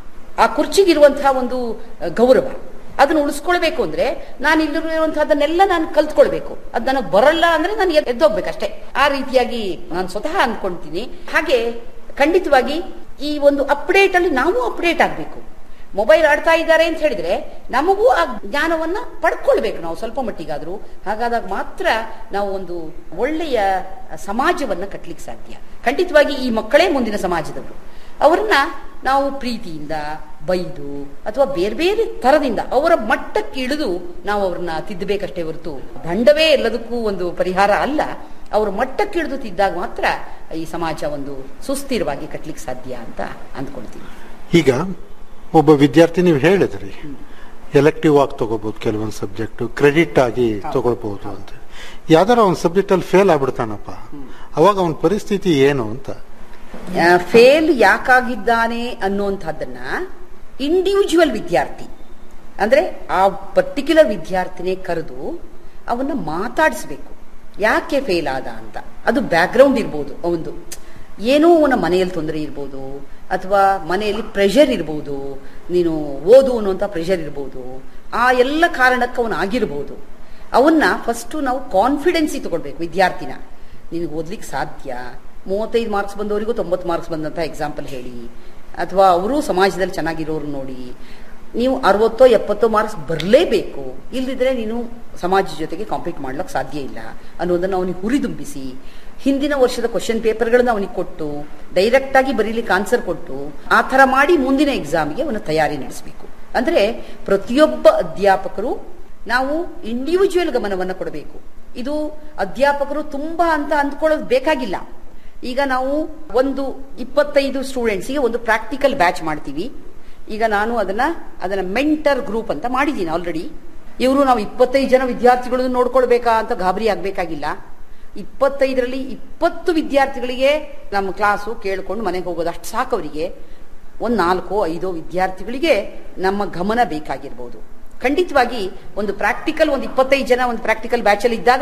ಆ ಕುರ್ಚಿಗಿರುವಂತಹ ಒಂದು ಗೌರವ ಅದನ್ನು ಉಳಿಸ್ಕೊಳ್ಬೇಕು ಅಂದ್ರೆ ನಾನು ಇಲ್ಲಿರುವಂತಹದನ್ನೆಲ್ಲ ನಾನು ಕಲ್ತ್ಕೊಳ್ಬೇಕು ಅದು ನನಗೆ ಬರಲ್ಲ ಅಂದ್ರೆ ನಾನು ಎದ್ದೋಗ್ಬೇಕಷ್ಟೇ ಆ ರೀತಿಯಾಗಿ ನಾನು ಸ್ವತಃ ಅಂದ್ಕೊಳ್ತೀನಿ ಹಾಗೆ ಖಂಡಿತವಾಗಿ ಈ ಒಂದು ಅಪ್ಡೇಟ್ ಅಲ್ಲಿ ನಾವು ಅಪ್ಡೇಟ್ ಆಗಬೇಕು ಮೊಬೈಲ್ ಆಡ್ತಾ ಇದ್ದಾರೆ ಅಂತ ಹೇಳಿದ್ರೆ ನಮಗೂ ಆ ಜ್ಞಾನವನ್ನ ಪಡ್ಕೊಳ್ಬೇಕು ನಾವು ಸ್ವಲ್ಪ ಮಟ್ಟಿಗಾದ್ರೂ ಹಾಗಾದಾಗ ಮಾತ್ರ ನಾವು ಒಂದು ಒಳ್ಳೆಯ ಸಮಾಜವನ್ನ ಕಟ್ಲಿಕ್ಕೆ ಸಾಧ್ಯ ಖಂಡಿತವಾಗಿ ಈ ಮಕ್ಕಳೇ ಮುಂದಿನ ಸಮಾಜದವರು ಅವ್ರನ್ನ ನಾವು ಪ್ರೀತಿಯಿಂದ ಬೈದು ಅಥವಾ ಬೇರೆ ಬೇರೆ ತರದಿಂದ ಅವರ ಮಟ್ಟಕ್ಕೆ ಇಳಿದು ನಾವು ಅವ್ರನ್ನ ತಿದ್ದಬೇಕಷ್ಟೇ ಹೊರತು ದಂಡವೇ ಎಲ್ಲದಕ್ಕೂ ಒಂದು ಪರಿಹಾರ ಅಲ್ಲ ಅವ್ರ ಮಟ್ಟಕ್ಕೆ ಇಳಿದು ತಿದ್ದಾಗ ಮಾತ್ರ ಈ ಸಮಾಜ ಒಂದು ಸುಸ್ಥಿರವಾಗಿ ಕಟ್ಲಿಕ್ಕೆ ಸಾಧ್ಯ ಅಂತ ಅಂದ್ಕೊಳ್ತೀನಿ ಈಗ ಒಬ್ಬ ವಿದ್ಯಾರ್ಥಿ ನೀವು ಹೇಳಿದ್ರಿ ಎಲೆಕ್ಟಿವ್ ಆಗಿ ತಗೋಬಹುದು ಕೆಲವೊಂದು ಸಬ್ಜೆಕ್ಟ್ ಕ್ರೆಡಿಟ್ ಆಗಿ ತಗೊಳ್ಬಹುದು ಅಂತ ಯಾವ್ದಾರ ಒಂದು ಸಬ್ಜೆಕ್ಟ್ ಅಲ್ಲಿ ಫೇಲ್ ಆಗ್ಬಿಡ್ತಾನಪ್ಪ ಅವಾಗ ಅವನ ಪರಿಸ್ಥಿತಿ ಏನು ಅಂತ ಫೇಲ್ ಯಾಕಾಗಿದ್ದಾನೆ ಅನ್ನುವಂಥದ್ದನ್ನ ಇಂಡಿವಿಜುವಲ್ ವಿದ್ಯಾರ್ಥಿ ಅಂದ್ರೆ ಆ ಪರ್ಟಿಕ್ಯುಲರ್ ವಿದ್ಯಾರ್ಥಿನೇ ಕರೆದು ಅವನ್ನ ಮಾತಾಡಿಸ್ಬೇಕು ಯಾಕೆ ಫೇಲ್ ಆದ ಅಂತ ಅದು ಬ್ಯಾಕ್ಗ್ರೌಂಡ್ ಇರ್ಬೋದು ಅವನು ಏನೋ ಅವನ ಮನೆಯಲ್ಲಿ ತೊಂದರೆ ಇರ್ಬೋದು ಅಥವಾ ಮನೆಯಲ್ಲಿ ಪ್ರೆಷರ್ ಇರ್ಬೋದು ನೀನು ಓದು ಅನ್ನುವಂಥ ಪ್ರೆಷರ್ ಇರ್ಬೋದು ಆ ಎಲ್ಲ ಕಾರಣಕ್ಕೆ ಅವನು ಆಗಿರ್ಬೋದು ಅವನ್ನ ಫಸ್ಟ್ ನಾವು ಕಾನ್ಫಿಡೆನ್ಸಿ ತಗೊಳ್ಬೇಕು ವಿದ್ಯಾರ್ಥಿನ ನಿನಗೆ ಓದ್ಲಿಕ್ಕೆ ಸಾಧ್ಯ ಮೂವತ್ತೈದು ಮಾರ್ಕ್ಸ್ ಬಂದವರಿಗೂ ತೊಂಬತ್ತು ಮಾರ್ಕ್ಸ್ ಬಂದಂತ ಎಕ್ಸಾಂಪಲ್ ಹೇಳಿ ಅಥವಾ ಅವರು ಸಮಾಜದಲ್ಲಿ ಚೆನ್ನಾಗಿರೋರು ನೋಡಿ ನೀವು ಅರವತ್ತೋ ಎಪ್ಪತ್ತೋ ಮಾರ್ಕ್ಸ್ ಬರಲೇಬೇಕು ಇಲ್ದಿದ್ರೆ ನೀನು ಸಮಾಜ ಜೊತೆಗೆ ಕಾಂಪೀಟ್ ಮಾಡ್ಲಿಕ್ಕೆ ಸಾಧ್ಯ ಇಲ್ಲ ಅನ್ನೋದನ್ನ ಅವನಿಗೆ ಹುರಿದುಂಬಿಸಿ ಹಿಂದಿನ ವರ್ಷದ ಕ್ವಶನ್ ಪೇಪರ್ಗಳನ್ನ ಅವನಿಗೆ ಕೊಟ್ಟು ಡೈರೆಕ್ಟ್ ಆಗಿ ಬರೀಲಿಕ್ಕೆ ಆನ್ಸರ್ ಕೊಟ್ಟು ಆ ತರ ಮಾಡಿ ಮುಂದಿನ ಎಕ್ಸಾಮ್ಗೆ ಅವನ ತಯಾರಿ ನಡೆಸಬೇಕು ಅಂದ್ರೆ ಪ್ರತಿಯೊಬ್ಬ ಅಧ್ಯಾಪಕರು ನಾವು ಇಂಡಿವಿಜುವಲ್ ಗಮನವನ್ನ ಕೊಡಬೇಕು ಇದು ಅಧ್ಯಾಪಕರು ತುಂಬಾ ಅಂತ ಅಂದ್ಕೊಳ್ಳೋದು ಬೇಕಾಗಿಲ್ಲ ಈಗ ನಾವು ಒಂದು ಇಪ್ಪತ್ತೈದು ಸ್ಟೂಡೆಂಟ್ಸ್ಗೆ ಒಂದು ಪ್ರಾಕ್ಟಿಕಲ್ ಬ್ಯಾಚ್ ಮಾಡ್ತೀವಿ ಈಗ ನಾನು ಅದನ್ನ ಅದನ್ನ ಮೆಂಟರ್ ಗ್ರೂಪ್ ಅಂತ ಮಾಡಿದ್ದೀನಿ ಆಲ್ರೆಡಿ ಇವರು ನಾವು ಇಪ್ಪತ್ತೈದು ಜನ ವಿದ್ಯಾರ್ಥಿಗಳನ್ನು ನೋಡ್ಕೊಳ್ಬೇಕಾ ಅಂತ ಗಾಬರಿ ಆಗ್ಬೇಕಾಗಿಲ್ಲ ಇಪ್ಪತ್ತೈದರಲ್ಲಿ ಇಪ್ಪತ್ತು ವಿದ್ಯಾರ್ಥಿಗಳಿಗೆ ನಮ್ಮ ಕ್ಲಾಸು ಕೇಳ್ಕೊಂಡು ಮನೆಗೆ ಹೋಗೋದು ಅಷ್ಟು ಸಾಕು ಅವರಿಗೆ ಒಂದು ನಾಲ್ಕು ಐದೋ ವಿದ್ಯಾರ್ಥಿಗಳಿಗೆ ನಮ್ಮ ಗಮನ ಬೇಕಾಗಿರ್ಬೋದು ಖಂಡಿತವಾಗಿ ಒಂದು ಪ್ರಾಕ್ಟಿಕಲ್ ಒಂದು ಇಪ್ಪತ್ತೈದು ಜನ ಒಂದು ಪ್ರಾಕ್ಟಿಕಲ್ ಬ್ಯಾಚಲ್ಲಿ ಇದ್ದಾಗ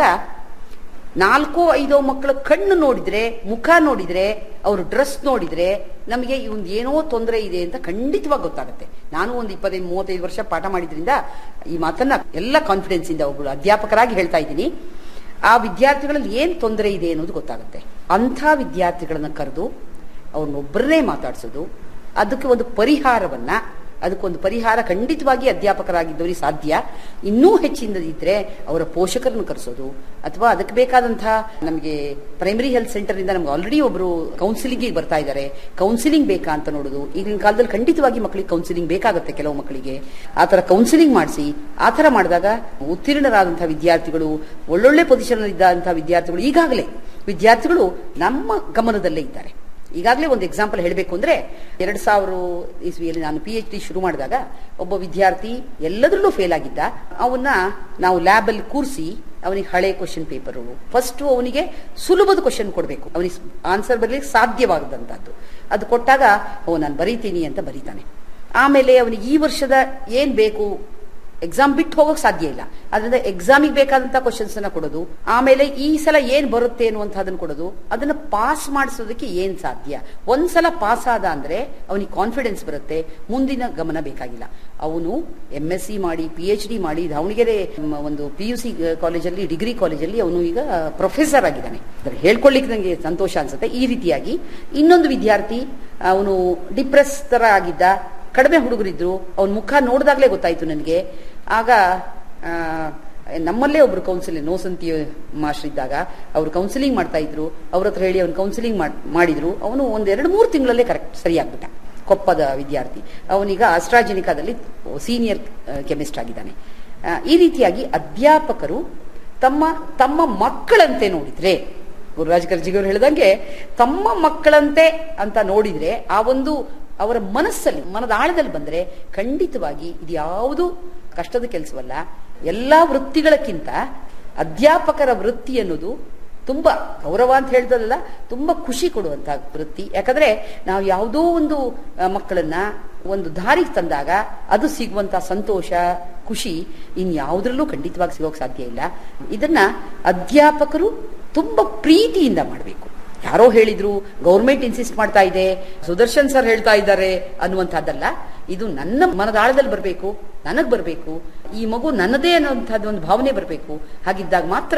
ನಾಲ್ಕು ಐದೋ ಮಕ್ಕಳ ಕಣ್ಣು ನೋಡಿದ್ರೆ ಮುಖ ನೋಡಿದ್ರೆ ಅವ್ರ ಡ್ರೆಸ್ ನೋಡಿದ್ರೆ ನಮಗೆ ಒಂದು ಏನೋ ತೊಂದರೆ ಇದೆ ಅಂತ ಖಂಡಿತವಾಗಿ ಗೊತ್ತಾಗುತ್ತೆ ನಾನು ಒಂದು ಇಪ್ಪತ್ತೈದು ಮೂವತ್ತೈದು ವರ್ಷ ಪಾಠ ಮಾಡಿದ್ರಿಂದ ಈ ಮಾತನ್ನ ಎಲ್ಲ ಕಾನ್ಫಿಡೆನ್ಸ್ ಇಂದ ಒಬ್ಬಳು ಅಧ್ಯಾಪಕರಾಗಿ ಹೇಳ್ತಾ ಇದ್ದೀನಿ ಆ ವಿದ್ಯಾರ್ಥಿಗಳಲ್ಲಿ ಏನ್ ತೊಂದರೆ ಇದೆ ಅನ್ನೋದು ಗೊತ್ತಾಗುತ್ತೆ ಅಂಥ ವಿದ್ಯಾರ್ಥಿಗಳನ್ನ ಕರೆದು ಅವ್ರನ್ನೊಬ್ಬರನ್ನೇ ಮಾತಾಡಿಸೋದು ಅದಕ್ಕೆ ಒಂದು ಪರಿಹಾರವನ್ನ ಅದಕ್ಕೊಂದು ಪರಿಹಾರ ಖಂಡಿತವಾಗಿ ಅಧ್ಯಾಪಕರಾಗಿದ್ದವರಿಗೆ ಸಾಧ್ಯ ಇನ್ನೂ ಹೆಚ್ಚಿನದಿದ್ರೆ ಅವರ ಪೋಷಕರನ್ನು ಕರೆಸೋದು ಅಥವಾ ಅದಕ್ಕೆ ಬೇಕಾದಂತಹ ನಮಗೆ ಪ್ರೈಮರಿ ಹೆಲ್ತ್ ಸೆಂಟರ್ ಇಂದ ನಮ್ಗೆ ಆಲ್ರೆಡಿ ಒಬ್ರು ಕೌನ್ಸಿಲಿಂಗ್ ಬರ್ತಾ ಇದ್ದಾರೆ ಕೌನ್ಸಿಲಿಂಗ್ ಬೇಕಾ ಅಂತ ನೋಡೋದು ಈಗಿನ ಕಾಲದಲ್ಲಿ ಖಂಡಿತವಾಗಿ ಮಕ್ಕಳಿಗೆ ಕೌನ್ಸಿಲಿಂಗ್ ಬೇಕಾಗುತ್ತೆ ಕೆಲವು ಮಕ್ಕಳಿಗೆ ಆ ತರ ಕೌನ್ಸಿಲಿಂಗ್ ಮಾಡಿಸಿ ಆ ತರ ಮಾಡಿದಾಗ ಉತ್ತೀರ್ಣರಾದಂತಹ ವಿದ್ಯಾರ್ಥಿಗಳು ಒಳ್ಳೊಳ್ಳೆ ಪೊಸಿಷನ್ ಇದ್ದಂತಹ ವಿದ್ಯಾರ್ಥಿಗಳು ಈಗಾಗಲೇ ವಿದ್ಯಾರ್ಥಿಗಳು ನಮ್ಮ ಗಮನದಲ್ಲೇ ಇದ್ದಾರೆ ಈಗಾಗಲೇ ಒಂದು ಎಕ್ಸಾಂಪಲ್ ಹೇಳಬೇಕು ಅಂದ್ರೆ ಎರಡ್ ಸಾವಿರ ಇಸ್ವಿಯಲ್ಲಿ ನಾನು ಪಿ ಎಚ್ ಡಿ ಶುರು ಮಾಡಿದಾಗ ಒಬ್ಬ ವಿದ್ಯಾರ್ಥಿ ಎಲ್ಲದರಲ್ಲೂ ಫೇಲ್ ಆಗಿದ್ದ ಅವನ್ನ ನಾವು ಲ್ಯಾಬ್ ಅಲ್ಲಿ ಕೂರಿಸಿ ಅವನಿಗೆ ಹಳೆ ಕ್ವಶನ್ ಪೇಪರು ಫಸ್ಟ್ ಅವನಿಗೆ ಸುಲಭದ ಕ್ವಶನ್ ಕೊಡಬೇಕು ಅವನಿಗೆ ಆನ್ಸರ್ ಬರಲಿಕ್ಕೆ ಸಾಧ್ಯವಾಗದಂತದ್ದು ಅದು ಕೊಟ್ಟಾಗ ಓ ನಾನು ಬರೀತೀನಿ ಅಂತ ಬರೀತಾನೆ ಆಮೇಲೆ ಅವನಿಗೆ ಈ ವರ್ಷದ ಏನ್ ಬೇಕು ಎಕ್ಸಾಮ್ ಬಿಟ್ಟು ಹೋಗೋಕೆ ಸಾಧ್ಯ ಇಲ್ಲ ಅದರಿಂದ ಎಕ್ಸಾಮಿಗೆ ಬೇಕಾದಂತ ಕ್ವಶನ್ಸ್ ಅನ್ನ ಕೊಡೋದು ಆಮೇಲೆ ಈ ಸಲ ಏನ್ ಬರುತ್ತೆ ಅನ್ನುವಂಥದ್ದನ್ನು ಕೊಡೋದು ಅದನ್ನ ಪಾಸ್ ಮಾಡಿಸೋದಕ್ಕೆ ಏನ್ ಸಾಧ್ಯ ಒಂದ್ಸಲ ಪಾಸ್ ಆದ ಅಂದ್ರೆ ಅವನಿಗೆ ಕಾನ್ಫಿಡೆನ್ಸ್ ಬರುತ್ತೆ ಮುಂದಿನ ಗಮನ ಬೇಕಾಗಿಲ್ಲ ಅವನು ಎಂ ಎಸ್ ಸಿ ಮಾಡಿ ಪಿ ಎಚ್ ಡಿ ಮಾಡಿ ದಾವಣಗೆರೆ ಮ್, ಒಂದು ಪಿ ಯು ಸಿ ಕಾಲೇಜಲ್ಲಿ ಡಿಗ್ರಿ ಕಾಲೇಜಲ್ಲಿ ಅವನು ಈಗ ಪ್ರೊಫೆಸರ್ ಆಗಿದ್ದಾನೆ ಅಂದ್ರೆ ಹೇಳ್ಕೊಳ್ಳಿಕ್ಕೆ ನನಗೆ ಸಂತೋಷ ಅನ್ಸುತ್ತೆ ಈ ರೀತಿಯಾಗಿ ಇನ್ನೊಂದು ವಿದ್ಯಾರ್ಥಿ ಅವನು ಡಿಪ್ರೆಸ್ ತರ ಆಗಿದ್ದ ಕಡಿಮೆ ಹುಡುಗರಿದ್ರು ಅವನ ಮುಖ ನೋಡಿದಾಗಲೇ ಗೊತ್ತಾಯ್ತು ನನಗೆ ಆಗ ಆ, ನಮ್ಮಲ್ಲೇ ಒಬ್ರು ಕೌನ್ಸಿಲಿಂಗ್ ನೋಸಂತಿ ಮಾಸ್ಟರ್ ಇದ್ದಾಗ ಅವರು ಕೌನ್ಸಿಲಿಂಗ್ ಮಾಡ್ತಾ ಇದ್ರು ಅವ್ರ ಹತ್ರ ಹೇಳಿ ಅವ್ನು ಕೌನ್ಸಿಲಿಂಗ್ ಮಾಡಿದ್ರು ಅವನು ಒಂದ್ ಎರಡು ಮೂರು ತಿಂಗಳಲ್ಲೇ ಕರೆಕ್ಟ್ ಸರಿಯಾಗ್ಬಿಟ್ಟ ಕೊಪ್ಪದ ವಿದ್ಯಾರ್ಥಿ ಅವನೀಗ ಅಸ್ಟ್ರಾಜೆನಿಕಾದಲ್ಲಿ ಸೀನಿಯರ್ ಕೆಮಿಸ್ಟ್ ಆಗಿದ್ದಾನೆ ಆ, ಈ ರೀತಿಯಾಗಿ ಅಧ್ಯಾಪಕರು ತಮ್ಮ ತಮ್ಮ ಮಕ್ಕಳಂತೆ ನೋಡಿದ್ರೆ ಗುರುರಾಜ್ ಕರ್ಜಿಗವರು ಹೇಳಿದಂಗೆ ತಮ್ಮ ಮಕ್ಕಳಂತೆ ಅಂತ ನೋಡಿದ್ರೆ ಆ ಒಂದು ಅವರ ಮನಸ್ಸಲ್ಲಿ ಮನದ ಆಳದಲ್ಲಿ ಬಂದ್ರೆ ಖಂಡಿತವಾಗಿ ಇದು ಯಾವುದು ಕಷ್ಟದ ಕೆಲಸವಲ್ಲ ಎಲ್ಲಾ ವೃತ್ತಿಗಳಕ್ಕಿಂತ ಅಧ್ಯಾಪಕರ ವೃತ್ತಿ ಅನ್ನೋದು ತುಂಬಾ ಗೌರವ ಅಂತ ಹೇಳ್ದಲ್ಲ ತುಂಬಾ ಖುಷಿ ಕೊಡುವಂತಹ ವೃತ್ತಿ ಯಾಕಂದ್ರೆ ನಾವು ಯಾವುದೋ ಒಂದು ಆ, ಮಕ್ಕಳನ್ನ ಒಂದು ದಾರಿಗೆ ತಂದಾಗ ಅದು ಸಿಗುವಂತ ಸಂತೋಷ ಖುಷಿ ಇನ್ಯಾವುದ್ರಲ್ಲೂ ಖಂಡಿತವಾಗಿ ಸಿಗೋಕ್ ಸಾಧ್ಯ ಇಲ್ಲ ಇದನ್ನ ಅಧ್ಯಾಪಕರು ತುಂಬಾ ಪ್ರೀತಿಯಿಂದ ಮಾಡಬೇಕು ಯಾರೋ ಹೇಳಿದ್ರು ಗೌರ್ಮೆಂಟ್ ಇನ್ಸಿಸ್ಟ್ ಮಾಡ್ತಾ ಇದೆ ಸುದರ್ಶನ್ ಸರ್ ಹೇಳ್ತಾ ಇದ್ದಾರೆ ಅನ್ನುವಂಥದ್ದಲ್ಲ ಇದು ನನ್ನ ಮನದಾಳದಲ್ಲಿ ಬರಬೇಕು ನನಗ್ ಬರಬೇಕು ಈ ಮಗು ನನ್ನದೇ ಅನ್ನುವಂಥದ್ದು ಒಂದು ಭಾವನೆ ಬರಬೇಕು ಹಾಗಿದ್ದಾಗ ಮಾತ್ರ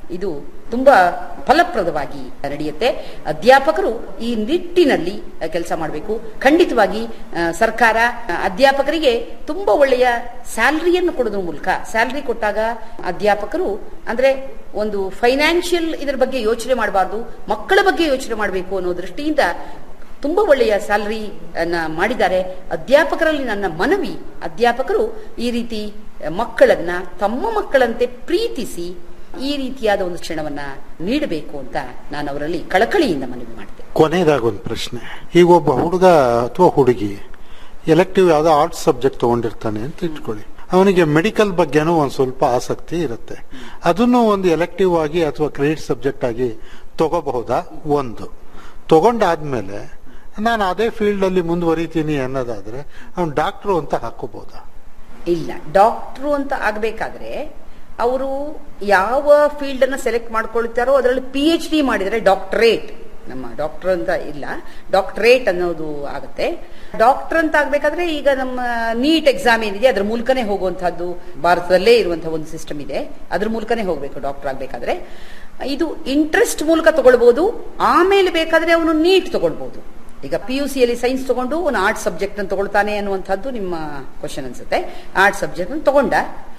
ಇದು ತುಂಬಾ ಫಲಪ್ರದವಾಗಿ ನಡೆಯುತ್ತೆ ಅಧ್ಯಾಪಕರು ಈ ನಿಟ್ಟಿನಲ್ಲಿ ಕೆಲಸ ಮಾಡಬೇಕು ಖಂಡಿತವಾಗಿ ಆ, ಸರ್ಕಾರ ಆ, ಅಧ್ಯಾಪಕರಿಗೆ ತುಂಬಾ ಒಳ್ಳೆಯ ಸ್ಯಾಲರಿಯನ್ನು ಕೊಡೋದ್ರ ಮೂಲಕ ಸ್ಯಾಲರಿ ಕೊಟ್ಟಾಗ ಅಧ್ಯಾಪಕರು ಅಂದ್ರೆ ಒಂದು ಫೈನಾನ್ಷಿಯಲ್ ಇದರ ಬಗ್ಗೆ ಯೋಚನೆ ಮಾಡಬಾರ್ದು ಮಕ್ಕಳ ಬಗ್ಗೆ ಯೋಚನೆ ಮಾಡಬೇಕು ಅನ್ನೋ ದೃಷ್ಟಿಯಿಂದ ತುಂಬಾ ಒಳ್ಳೆಯ ಸ್ಯಾಲರಿ ಅನ್ನ ಮಾಡಿದ್ದಾರೆ ಅಧ್ಯಾಪಕರಲ್ಲಿ ನನ್ನ ಮನವಿ ಅಧ್ಯಾಪಕರು ಈ ರೀತಿ ಮಕ್ಕಳನ್ನ ತಮ್ಮ ಮಕ್ಕಳಂತೆ ಪ್ರೀತಿಸಿ ಈ ರೀತಿಯಾದ ಒಂದು ಕ್ಷಣವನ್ನ ನೀಡಬೇಕು ಅಂತ ನಾನು ಅವರಲ್ಲಿ ಕಳಕಳಿಯಿಂದ ಮನವಿ ಮಾಡಿದೆ ಕೊನೆಯದಾಗ ಒಂದು ಪ್ರಶ್ನೆ ಈಗ ಒಬ್ಬ ಹುಡುಗ ಅಥವಾ ಹುಡುಗಿ ಎಲೆಕ್ಟಿವ್ ಯಾವ್ದೋ ಆರ್ಟ್ಸ್ ಸಬ್ಜೆಕ್ಟ್ ತಗೊಂಡಿರ್ತಾನೆ ಅಂತ ಇಟ್ಕೊಳ್ಳಿ ಅವನಿಗೆ ಮೆಡಿಕಲ್ ಬಗ್ಗೆನೂ ಒಂದು ಸ್ವಲ್ಪ ಆಸಕ್ತಿ ಇರುತ್ತೆ ಅದನ್ನು ಒಂದು ಎಲೆಕ್ಟಿವ್ ಆಗಿ ಅಥವಾ ಕ್ರೆಡಿಟ್ ಸಬ್ಜೆಕ್ಟ್ ಆಗಿ ತಗೋಬಹುದಾ ಒಂದು ತಗೊಂಡಾದ್ಮೇಲೆ ನಾನು ಅದೇ ಫೀಲ್ಡ್ ಅಲ್ಲಿ ಮುಂದುವರಿತೀನಿ ಅನ್ನೋದಾದ್ರೆ ಅವ್ನು ಡಾಕ್ಟ್ರು ಅಂತ ಹಾಕೋಬಹುದಾ ಇಲ್ಲ ಡಾಕ್ಟ್ರು ಅಂತ ಆಗ್ಬೇಕಾದ್ರೆ ಅವರು ಯಾವ ಫೀಲ್ಡ್ ಅನ್ನ ಸೆಲೆಕ್ಟ್ ಮಾಡ್ಕೊಳ್ತಾರೋ ಅದರಲ್ಲಿ ಪಿ ಎಚ್ ಡಿ ಮಾಡಿದರೆ ಡಾಕ್ಟರೇಟ್ ನಮ್ಮ ಡಾಕ್ಟರ್ ಅಂತ ಇಲ್ಲ ಡಾಕ್ಟರೇಟ್ ಅನ್ನೋದು ಆಗುತ್ತೆ ಡಾಕ್ಟರ್ ಅಂತ ಆಗ್ಬೇಕಾದ್ರೆ ಈಗ ನಮ್ಮ ನೀಟ್ ಎಕ್ಸಾಮ್ ಏನಿದೆ ಅದ್ರ ಮೂಲಕನೇ ಹೋಗುವಂತಹದ್ದು ಭಾರತದಲ್ಲೇ ಇರುವಂತಹ ಒಂದು ಸಿಸ್ಟಮ್ ಇದೆ ಅದ್ರ ಮೂಲಕನೇ ಹೋಗ್ಬೇಕು ಡಾಕ್ಟರ್ ಆಗ್ಬೇಕಾದ್ರೆ ಇದು ಇಂಟ್ರೆಸ್ಟ್ ಮೂಲಕ ತಗೊಳ್ಬಹುದು ಆಮೇಲೆ ಬೇಕಾದ್ರೆ ಅವನು ನೀಟ್ ತಗೊಳ್ಬಹುದು ಈಗ ಪಿ ಯು ಸಿಯಲ್ಲಿ ಸೈನ್ಸ್ ತಗೊಂಡು ಒಂದು ಆರ್ಟ್ ಸಬ್ಜೆಕ್ಟ್ ಅನ್ನು ತಗೊಳ್ತಾನೆ ಅನ್ನುವಂಥದ್ದು ನಿಮ್ಮ ಕ್ವಶನ್ ಅನ್ಸುತ್ತೆ ಆರ್ಟ್ ಸಬ್ಜೆಕ್ಟ್ ಅನ್ನು ತಗೊಂಡ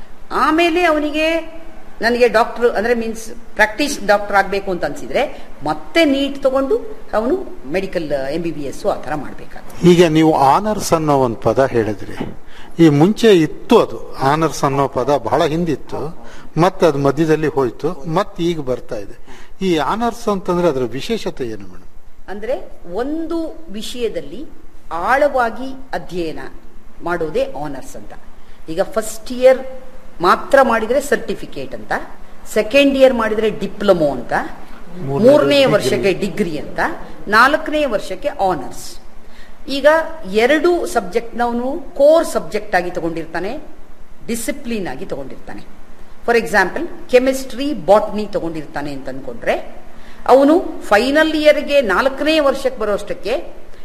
ಆಮೇಲೆ ಅವನಿಗೆ ನನಗೆ ಡಾಕ್ಟರ್ ಅಂದ್ರೆ ಮೀನ್ಸ್ ಪ್ರಾಕ್ಟೀಸ್ ಡಾಕ್ಟರ್ ಆಗಬೇಕು ಅಂತ ಅನ್ಸಿದ್ರೆ ಮತ್ತೆ ನೀಟ್ ತಗೊಂಡು ಅವನು medical M B B S ಆ ಥರ ಮಾಡಬೇಕಾಗುತ್ತೆ ಈಗ ನೀವು ಆನರ್ಸ್ ಅನ್ನೋ ಒಂದು ಪದ ಹೇಳಿದ್ರಿ ಈ ಮುಂಚೆ ಇತ್ತು ಅದು ಆನರ್ಸ್ ಅನ್ನೋ ಪದ ಬಹಳ ಹಿಂದಿತ್ತು ಮತ್ತೆ ಅದು ಮಧ್ಯದಲ್ಲಿ ಹೋಯ್ತು ಮತ್ತೆ ಈಗ ಬರ್ತಾ ಇದೆ ಈ ಆನರ್ಸ್ ಅಂತಂದ್ರೆ ಅದರ ವಿಶೇಷತೆ ಏನು ಮೇಡಮ್ ಅಂದ್ರೆ ಒಂದು ವಿಷಯದಲ್ಲಿ ಆಳವಾಗಿ ಅಧ್ಯಯನ ಮಾಡೋದೇ ಆನರ್ಸ್ ಅಂತ ಈಗ ಫಸ್ಟ್ ಇಯರ್ ಮಾತ್ರ ಮಾಡಿದ್ರೆ ಸರ್ಟಿಫಿಕೇಟ್ ಅಂತ ಸೆಕೆಂಡ್ ಇಯರ್ ಮಾಡಿದ್ರೆ ಡಿಪ್ಲೊಮೊ ಅಂತ ಮೂರನೇದು ಮೂರನೇ degree. ವರ್ಷಕ್ಕೆ ಡಿಗ್ರಿ ಅಂತ ನಾಲ್ಕನೇ ವರ್ಷಕ್ಕೆ ಆನರ್ಸ್ ಈಗ ಎರಡು ಸಬ್ಜೆಕ್ಟ್ನವನು ಕೋರ್ ಸಬ್ಜೆಕ್ಟ್ ಆಗಿ ತಗೊಂಡಿರ್ತಾನೆ ಡಿಸಿಪ್ಲಿನ್ ಆಗಿ ತಗೊಂಡಿರ್ತಾನೆ ಫಾರ್ ಎಕ್ಸಾಂಪಲ್ ಕೆಮಿಸ್ಟ್ರಿ ಬಾಟ್ನಿ ತಗೊಂಡಿರ್ತಾನೆ ಅಂತ ಅನ್ಕೊಂಡ್ರೆ ಅವನು ಫೈನಲ್ ಇಯರ್ಗೆ ನಾಲ್ಕನೇ ವರ್ಷಕ್ಕೆ ಬರೋಷ್ಟಕ್ಕೆ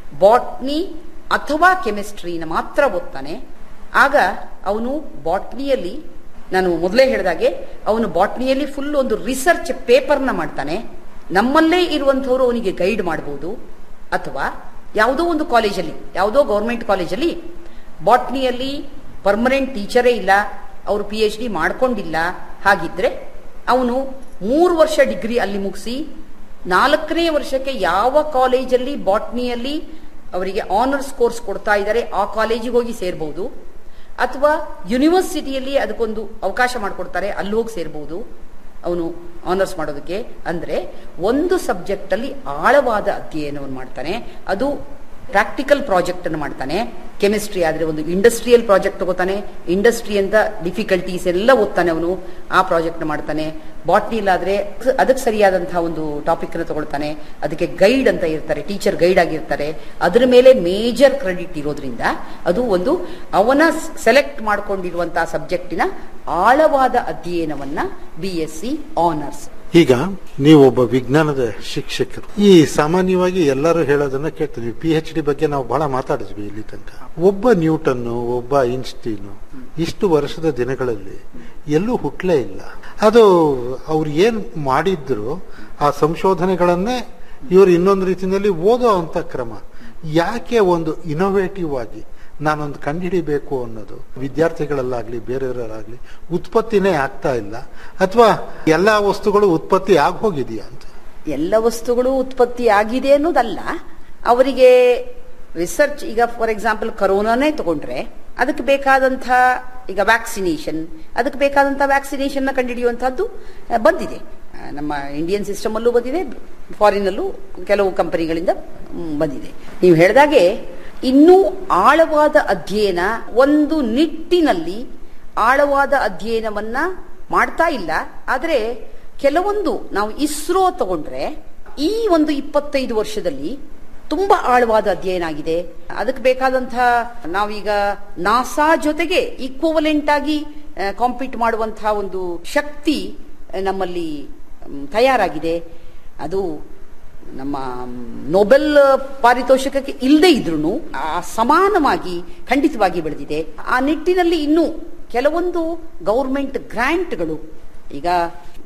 ಬಾಟ್ನಿ ಅಥವಾ ಕೆಮಿಸ್ಟ್ರಿನ ಮಾತ್ರ ಓದ್ತಾನೆ ಆಗ ಅವನು ಬಾಟ್ನಿಯಲ್ಲಿ ನಾನು ಮೊದಲೇ ಹೇಳಿದಾಗೆ ಅವನು ಬಾಟ್ನಿಯಲ್ಲಿ ಫುಲ್ ಒಂದು ರಿಸರ್ಚ್ ಪೇಪರ್ನ ಮಾಡ್ತಾನೆ ನಮ್ಮಲ್ಲೇ ಇರುವಂತವರು ಅವನಿಗೆ ಗೈಡ್ ಮಾಡಬಹುದು ಅಥವಾ ಯಾವುದೋ ಒಂದು ಕಾಲೇಜಲ್ಲಿ ಯಾವುದೋ ಗೌರ್ಮೆಂಟ್ ಕಾಲೇಜಲ್ಲಿ ಬಾಟ್ನಿಯಲ್ಲಿ ಪರ್ಮನೆಂಟ್ ಟೀಚರೇ ಇಲ್ಲ ಅವರು ಪಿ ಎಚ್ ಡಿ ಮಾಡ್ಕೊಂಡಿಲ್ಲ ಹಾಗಿದ್ರೆ ಅವನು ಮೂರು ವರ್ಷ ಡಿಗ್ರಿ ಅಲ್ಲಿ ಮುಗಿಸಿ ನಾಲ್ಕನೇ ವರ್ಷಕ್ಕೆ ಯಾವ ಕಾಲೇಜಲ್ಲಿ ಬಾಟ್ನಿಯಲ್ಲಿ ಅವರಿಗೆ ಆನರ್ಸ್ ಕೋರ್ಸ್ ಕೊಡ್ತಾ ಇದ್ದಾರೆ ಆ ಕಾಲೇಜಿಗೆ ಹೋಗಿ ಸೇರ್ಬಹುದು ಅಥವಾ ಯೂನಿವರ್ಸಿಟಿಯಲ್ಲಿ ಅದಕ್ಕೊಂದು ಅವಕಾಶ ಮಾಡಿಕೊಡ್ತಾರೆ ಅಲ್ಲಿ ಹೋಗಿ ಸೇರ್ಬಹುದು ಅವನು ಆನರ್ಸ್ ಮಾಡೋದಕ್ಕೆ ಅಂದ್ರೆ ಒಂದು ಸಬ್ಜೆಕ್ಟ್ ಅಲ್ಲಿ ಆಳವಾದ ಅಧ್ಯಯನವನ್ನು ಮಾಡ್ತಾನೆ ಅದು ಪ್ರಾಕ್ಟಿಕಲ್ ಪ್ರಾಜೆಕ್ಟ್ ಅನ್ನು ಮಾಡ್ತಾನೆ ಕೆಮಿಸ್ಟ್ರಿ ಆದ್ರೆ ಒಂದು ಇಂಡಸ್ಟ್ರಿಯಲ್ ಪ್ರಾಜೆಕ್ಟ್ ತಗೋತಾನೆ ಇಂಡಸ್ಟ್ರಿ ಅಂತ ಡಿಫಿಕಲ್ಟೀಸ್ ಎಲ್ಲ ಓದ್ತಾನೆ ಅವನು ಆ ಪ್ರಾಜೆಕ್ಟ್ ಮಾಡ್ತಾನೆ ಬಾಟ್ನಿಲ್ ಆದ್ರೆ ಅದಕ್ಕೆ ಸರಿಯಾದಂತಹ ಒಂದು ಟಾಪಿಕ್ ಅನ್ನು ತಗೊಳ್ತಾನೆ ಅದಕ್ಕೆ ಗೈಡ್ ಅಂತ ಇರ್ತಾರೆ ಟೀಚರ್ ಗೈಡ್ ಆಗಿರ್ತಾರೆ ಅದರ ಮೇಲೆ ಮೇಜರ್ ಕ್ರೆಡಿಟ್ ಇರೋದ್ರಿಂದ ಅದು ಒಂದು ಅವನ ಸೆಲೆಕ್ಟ್ ಮಾಡ್ಕೊಂಡಿರುವಂತಹ ಸಬ್ಜೆಕ್ಟಿನ ಆಳವಾದ ಅಧ್ಯಯನವನ್ನ ಬಿ ಎಸ್ ಸಿ ಆನರ್ಸ್ ಈಗ ನೀವು ಒಬ್ಬ ವಿಜ್ಞಾನದ ಶಿಕ್ಷಕರು ಈ ಸಾಮಾನ್ಯವಾಗಿ ಎಲ್ಲರೂ ಹೇಳೋದನ್ನ ಕೇಳ್ತೀವಿ ಪಿ ಎಚ್ ಡಿ ಬಗ್ಗೆ ನಾವು ಬಹಳ ಮಾತಾಡಿದ್ವಿ ಇಲ್ಲಿ ತನಕ ಒಬ್ಬ ನ್ಯೂಟನ್ ಒಬ್ಬ ಐನ್ಸ್ಟೀನು ಇಷ್ಟು ವರ್ಷದ ದಿನಗಳಲ್ಲಿ ಎಲ್ಲೂ ಹುಟ್ಲೇ ಇಲ್ಲ ಅದು ಅವ್ರು ಏನ್ ಮಾಡಿದ್ರು ಆ ಸಂಶೋಧನೆಗಳನ್ನೇ ಇವರು ಇನ್ನೊಂದು ರೀತಿಯಲ್ಲಿ ಓದೋ ಅಂತ ಕ್ರಮ ಯಾಕೆ ಒಂದು ಇನೋವೇಟಿವ್ ಆಗಿ ನಾನೊಂದು ಕಂಡುಹಿಡಿಬೇಕು ಅನ್ನೋದು ವಿದ್ಯಾರ್ಥಿಗಳಲ್ಲಾಗ್ಲಿ ಬೇರೆಯವರಾಗ್ಲಿ ಉತ್ಪತ್ತಿನೇ ಆಗ್ತಾ ಇಲ್ಲ ಅಥವಾ ಎಲ್ಲಾ ವಸ್ತುಗಳು ಉತ್ಪತ್ತಿ ಆಗೋಗಿದೆಯಾ ಅಂತ ಎಲ್ಲ ವಸ್ತುಗಳು ಉತ್ಪತ್ತಿ ಆಗಿದೆ ಅನ್ನೋದಲ್ಲ ಅವರಿಗೆ ರಿಸರ್ಚ್ ಈಗ ಫಾರ್ ಎಕ್ಸಾಂಪಲ್ ಕರೋನಾನೇ ತಗೊಂಡ್ರೆ ಅದಕ್ಕೆ ಬೇಕಾದಂಥ ಈಗ ವ್ಯಾಕ್ಸಿನೇಷನ್ ಅದಕ್ಕೆ ಬೇಕಾದಂಥ ವ್ಯಾಕ್ಸಿನೇಷನ್ ನ ಕಂಡುಹಿಡಿಯುವಂತಹದ್ದು ಆ, ಬಂದಿದೆ ಆ, ನಮ್ಮ ಇಂಡಿಯನ್ ಸಿಸ್ಟಮ್ ಅಲ್ಲೂ ಬಂದಿದೆ ಫಾರಿನಲ್ಲೂ ಕೆಲವು ಕಂಪನಿಗಳಿಂದ ಮ್, ಬಂದಿದೆ ನೀವು ಹೇಳಿದಾಗೆ ಇನ್ನೂ ಆಳವಾದ ಅಧ್ಯಯನ ಒಂದು ನಿಟ್ಟಿನಲ್ಲಿ ಆಳವಾದ ಅಧ್ಯಯನವನ್ನ ಮಾಡ್ತಾ ಇಲ್ಲ ಆದರೆ ಕೆಲವೊಂದು ನಾವು ಇಸ್ರೋ ತಗೊಂಡ್ರೆ ಈ ಒಂದು ಇಪ್ಪತ್ತೈದು ವರ್ಷದಲ್ಲಿ ತುಂಬಾ ಆಳವಾದ ಅಧ್ಯಯನ ಆಗಿದೆ ಅದಕ್ಕೆ ಬೇಕಾದಂತಹ ನಾವೀಗ ನಾಸಾ ಜೊತೆಗೆ ಈಕ್ವಲೆಂಟ್ ಆಗಿ ಕಾಂಪೀಟ್ ಮಾಡುವಂತಹ ಒಂದು ಶಕ್ತಿ ಆ, ನಮ್ಮಲ್ಲಿ ಮ್, ತಯಾರಾಗಿದೆ ಅದು ನಮ್ಮ ನೊಬೆಲ್ ಪಾರಿತೋಷಕಕ್ಕೆ ಇಲ್ಲದೆ ಇದ್ರೂ ಆ ಸಮಾನವಾಗಿ ಖಂಡಿತವಾಗಿ ಬೆಳೆದಿದೆ ಆ ನಿಟ್ಟಿನಲ್ಲಿ ಇನ್ನೂ ಕೆಲವೊಂದು ಗೌರ್ಮೆಂಟ್ ಗ್ರಾಂಟ್ಗಳು ಈಗ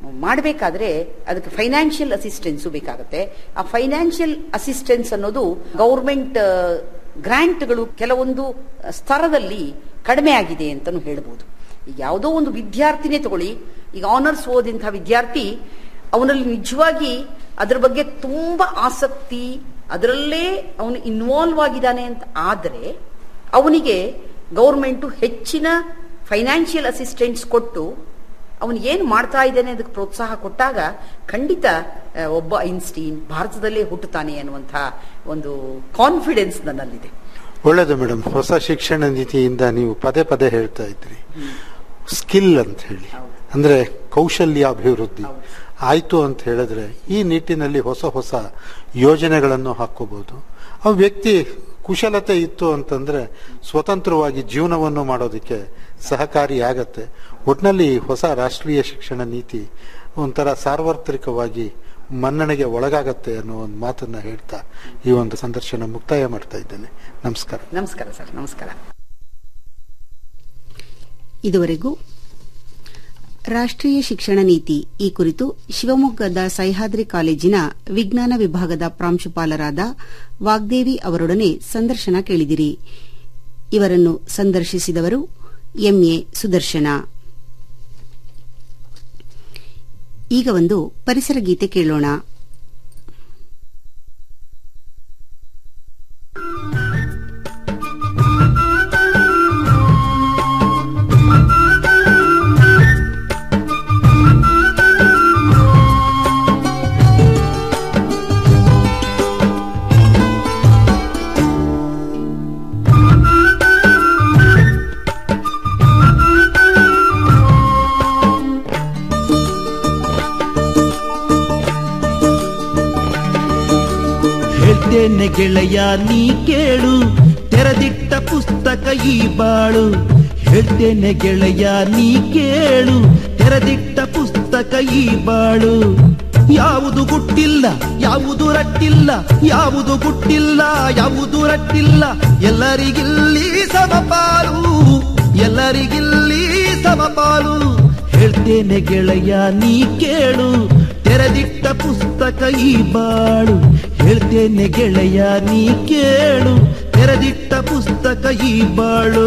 ಮಾಡಬೇಕಾದ್ರೆ ಅದಕ್ಕೆ ಫೈನಾನ್ಷಿಯಲ್ ಅಸಿಸ್ಟೆನ್ಸು ಬೇಕಾಗುತ್ತೆ ಆ ಫೈನಾನ್ಷಿಯಲ್ ಅಸಿಸ್ಟೆನ್ಸ್ ಅನ್ನೋದು ಗೌರ್ಮೆಂಟ್ ಗ್ರಾಂಟ್ಗಳು ಕೆಲವೊಂದು ಸ್ತರದಲ್ಲಿ ಕಡಿಮೆ ಆಗಿದೆ ಅಂತಲೂ ಹೇಳ್ಬೋದು ಈಗ ಯಾವುದೋ ಒಂದು ವಿದ್ಯಾರ್ಥಿನೇ ತಗೊಳ್ಳಿ ಈಗ ಆನರ್ಸ್ ಓದಿಂತಹ ವಿದ್ಯಾರ್ಥಿ ಅವನಲ್ಲಿ ನಿಜವಾಗಿ ಅದರ ಬಗ್ಗೆ ತುಂಬಾ ಆಸಕ್ತಿ ಅದರಲ್ಲೇ ಅವನು ಇನ್ವಾಲ್ವ್ ಆಗಿದ್ದಾನೆ ಅಂತ ಆದರೆ ಅವನಿಗೆ ಗೌರ್ಮೆಂಟು ಹೆಚ್ಚಿನ ಫೈನಾನ್ಷಿಯಲ್ ಅಸಿಸ್ಟೆನ್ಸ್ ಕೊಟ್ಟು ಅವನು ಏನು ಮಾಡ್ತಾ ಇದ್ದಾನೆ ಅದಕ್ಕೆ ಪ್ರೋತ್ಸಾಹ ಕೊಟ್ಟಾಗ ಖಂಡಿತ ಆ, ಒಬ್ಬ ಐನ್ಸ್ಟೀನ್ ಭಾರತದಲ್ಲೇ ಹುಟ್ಟುತ್ತಾನೆ ಅನ್ನುವಂಥ ಒಂದು ಕಾನ್ಫಿಡೆನ್ಸ್ ನನ್ನಲ್ಲಿದೆ ಒಳ್ಳೇದು ಮೇಡಮ್ ಹೊಸ ಶಿಕ್ಷಣ ನೀತಿಯಿಂದ ನೀವು ಪದೇ ಪದೇ ಹೇಳ್ತಾ ಇದ್ರಿ ಸ್ಕಿಲ್ ಅಂತ ಹೇಳಿ ಅಂದ್ರೆ ಕೌಶಲ್ಯ ಅಭಿವೃದ್ಧಿ ಆಯ್ತು ಅಂತ ಹೇಳಿದ್ರೆ ಈ ನಿಟ್ಟಿನಲ್ಲಿ ಹೊಸ ಹೊಸ ಯೋಜನೆಗಳನ್ನು ಹಾಕೋಬಹುದು ಆ ವ್ಯಕ್ತಿ ಕುಶಲತೆ ಇತ್ತು ಅಂತಂದ್ರೆ ಸ್ವತಂತ್ರವಾಗಿ ಜೀವನವನ್ನು ಮಾಡೋದಕ್ಕೆ ಸಹಕಾರಿಯಾಗತ್ತೆ ಒಟ್ನಲ್ಲಿ ಹೊಸ ರಾಷ್ಟ್ರೀಯ ಶಿಕ್ಷಣ ನೀತಿ ಒಂಥರ ಸಾರ್ವತ್ರಿಕವಾಗಿ ಮನ್ನಣೆಗೆ ಒಳಗಾಗತ್ತೆ ಅನ್ನೋ ಒಂದು ಮಾತನ್ನ ಹೇಳ್ತಾ ಈ ಒಂದು ಸಂದರ್ಶನ ಮುಕ್ತಾಯ ಮಾಡ್ತಾ ಇದ್ದೇನೆ ನಮಸ್ಕಾರ ನಮಸ್ಕಾರ ಸರ್ ನಮಸ್ಕಾರ ಇದುವರೆಗೂ ರಾಷ್ಟ್ರೀಯ ಶಿಕ್ಷಣ ನೀತಿ ಈ ಕುರಿತು ಶಿವಮೊಗ್ಗದ ಸಹ್ಯಾದ್ರಿ ಕಾಲೇಜಿನ ವಿಜ್ಞಾನ ವಿಭಾಗದ ಪ್ರಾಂಶುಪಾಲರಾದ ವಾಗ್ದೇವಿ ಅವರೊಡನೆ ಸಂದರ್ಶನ ಕೇಳಿದಿರಿ ಇವರನ್ನು ಸಂದರ್ಶಿಸಿದವರು ಎಂಎ ಸುದರ್ಶನ ಈಗ ಒಂದು ಪರಿಸರ ಗೀತೆ ಕೇಳೋಣ ಹೇಳ್ತೇನೆ ಗೆಳೆಯ ನೀ ಕೇಳು ತೆರೆದಿಟ್ಟ ಪುಸ್ತಕ ಈ ಬಾಳು ಹೇಳ್ತೇನೆ ಗೆಳೆಯ ನೀ ಕೇಳು ತೆರೆದಿಟ್ಟ ಪುಸ್ತಕ ಈ ಬಾಳು ಯಾವುದು ಗುಟ್ಟಿಲ್ಲ ಯಾವುದು ರಟ್ಟಿಲ್ಲ ಯಾವುದು ಗುಟ್ಟಿಲ್ಲ ಯಾವುದು ರಟ್ಟಿಲ್ಲ ಎಲ್ಲರಿಗಿಲ್ಲಿ ಸಮಪಾಲು ಎಲ್ಲರಿಗಿಲ್ಲಿ ಸಮಪಾಲು ಹೇಳ್ತೇನೆ ಗೆಳೆಯ ನೀ ಕೇಳು ತೆರೆದಿಟ್ಟ ಪುಸ್ತಕ ಈ ಬಾಳು ಹೇಳ್ತೇನೆ ಗೆಳೆಯ ನೀ ಕೇಳು ತೆರೆದಿಟ್ಟ ಪುಸ್ತಕ ಈ ಬಾಳು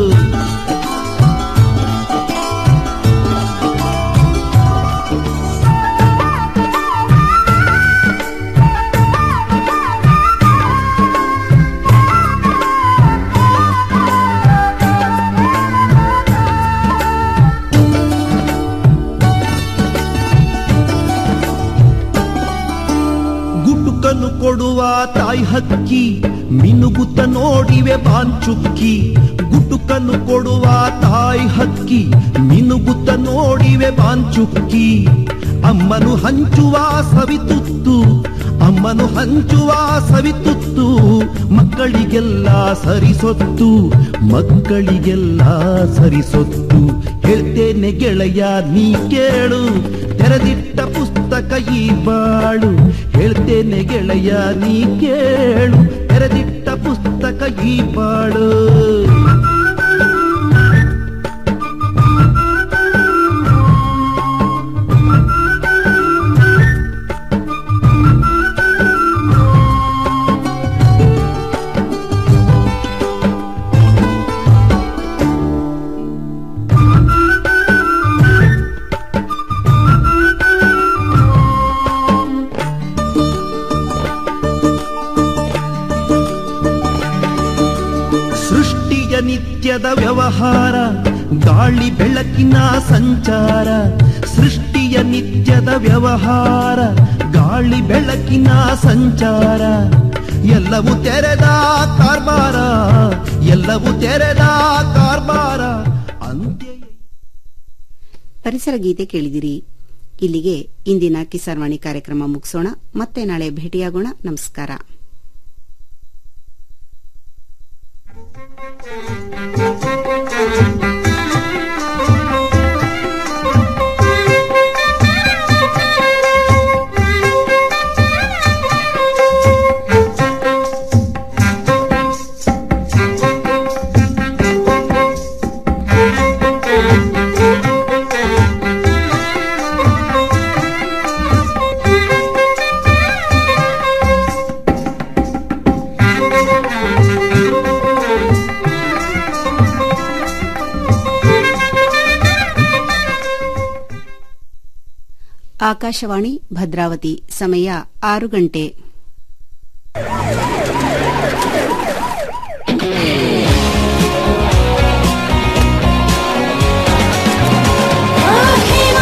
ಗುಟುಕನ್ನು ಕೊಡುವ ತಾಯಿ ಹಕ್ಕಿ ಮಿನುಗುತ್ತ ನೋಡಿವೆ ಬಾಂಚುಕ್ಕಿ ಗುಟುಕನ್ನು ಕೊಡುವ ತಾಯಿ ಹಕ್ಕಿ ಮಿನುಗುತ್ತ ನೋಡಿವೆ ಬಾಂಚುಕ್ಕಿ ಅಮ್ಮನು ಹಂಚುವ ಸವಿತುತ್ತು ಅಮ್ಮನು ಹಂಚುವ ಸವಿತುತ್ತು ಮಕ್ಕಳಿಗೆಲ್ಲ ಸರಿಸೊತ್ತು ಮಕ್ಕಳಿಗೆಲ್ಲ ಸರಿಸೊತ್ತು ಹೇಳ್ತೇನೆ ಗೆಳೆಯ ನೀ ಕೇಳು ತೆರೆದಿಟ್ಟ ಪುಸ್ತಕ ಈ ಬಾಳು ಹೇಳ್ತೇನೆ ಗೆಳೆಯ ನೀ ಕೇಳು ತೆರೆದಿಟ್ಟ ಪುಸ್ತಕ ಈ ಬಾಳು ಸೃಷ್ಟಿಯ ನಿತ್ಯದ ವ್ಯವಹಾರ ಗಾಳಿ ಬೆಳಕಿನ ಸಂಚಾರ ಸೃಷ್ಟಿಯ ನಿತ್ಯದ ವ್ಯವಹಾರ ಗಾಳಿ ಬೆಳಕಿನ ಸಂಚಾರ ಎಲ್ಲವೂ ತೆರೆದ ಕಾರ್ಬಾರ ಎಲ್ಲವೂ ತೆರೆದ ಕಾರ್ಬಾರ ಅಂತ್ಯ ಪರಿಸರ ಗೀತೆ ಕೇಳಿದಿರಿ ಇಲ್ಲಿಗೆ ಇಂದಿನ ಕಿಸಾನ್ವಾಣಿ ಕಾರ್ಯಕ್ರಮ ಮುಗಿಸೋಣ ಮತ್ತೆ ನಾಳೆ ಭೇಟಿಯಾಗೋಣ ನಮಸ್ಕಾರ ಆಕಾಶವಾಣಿ ಭದ್ರಾವತಿ ಸಮಯ ಆರು ಗಂಟೆ ಹೇಮಾ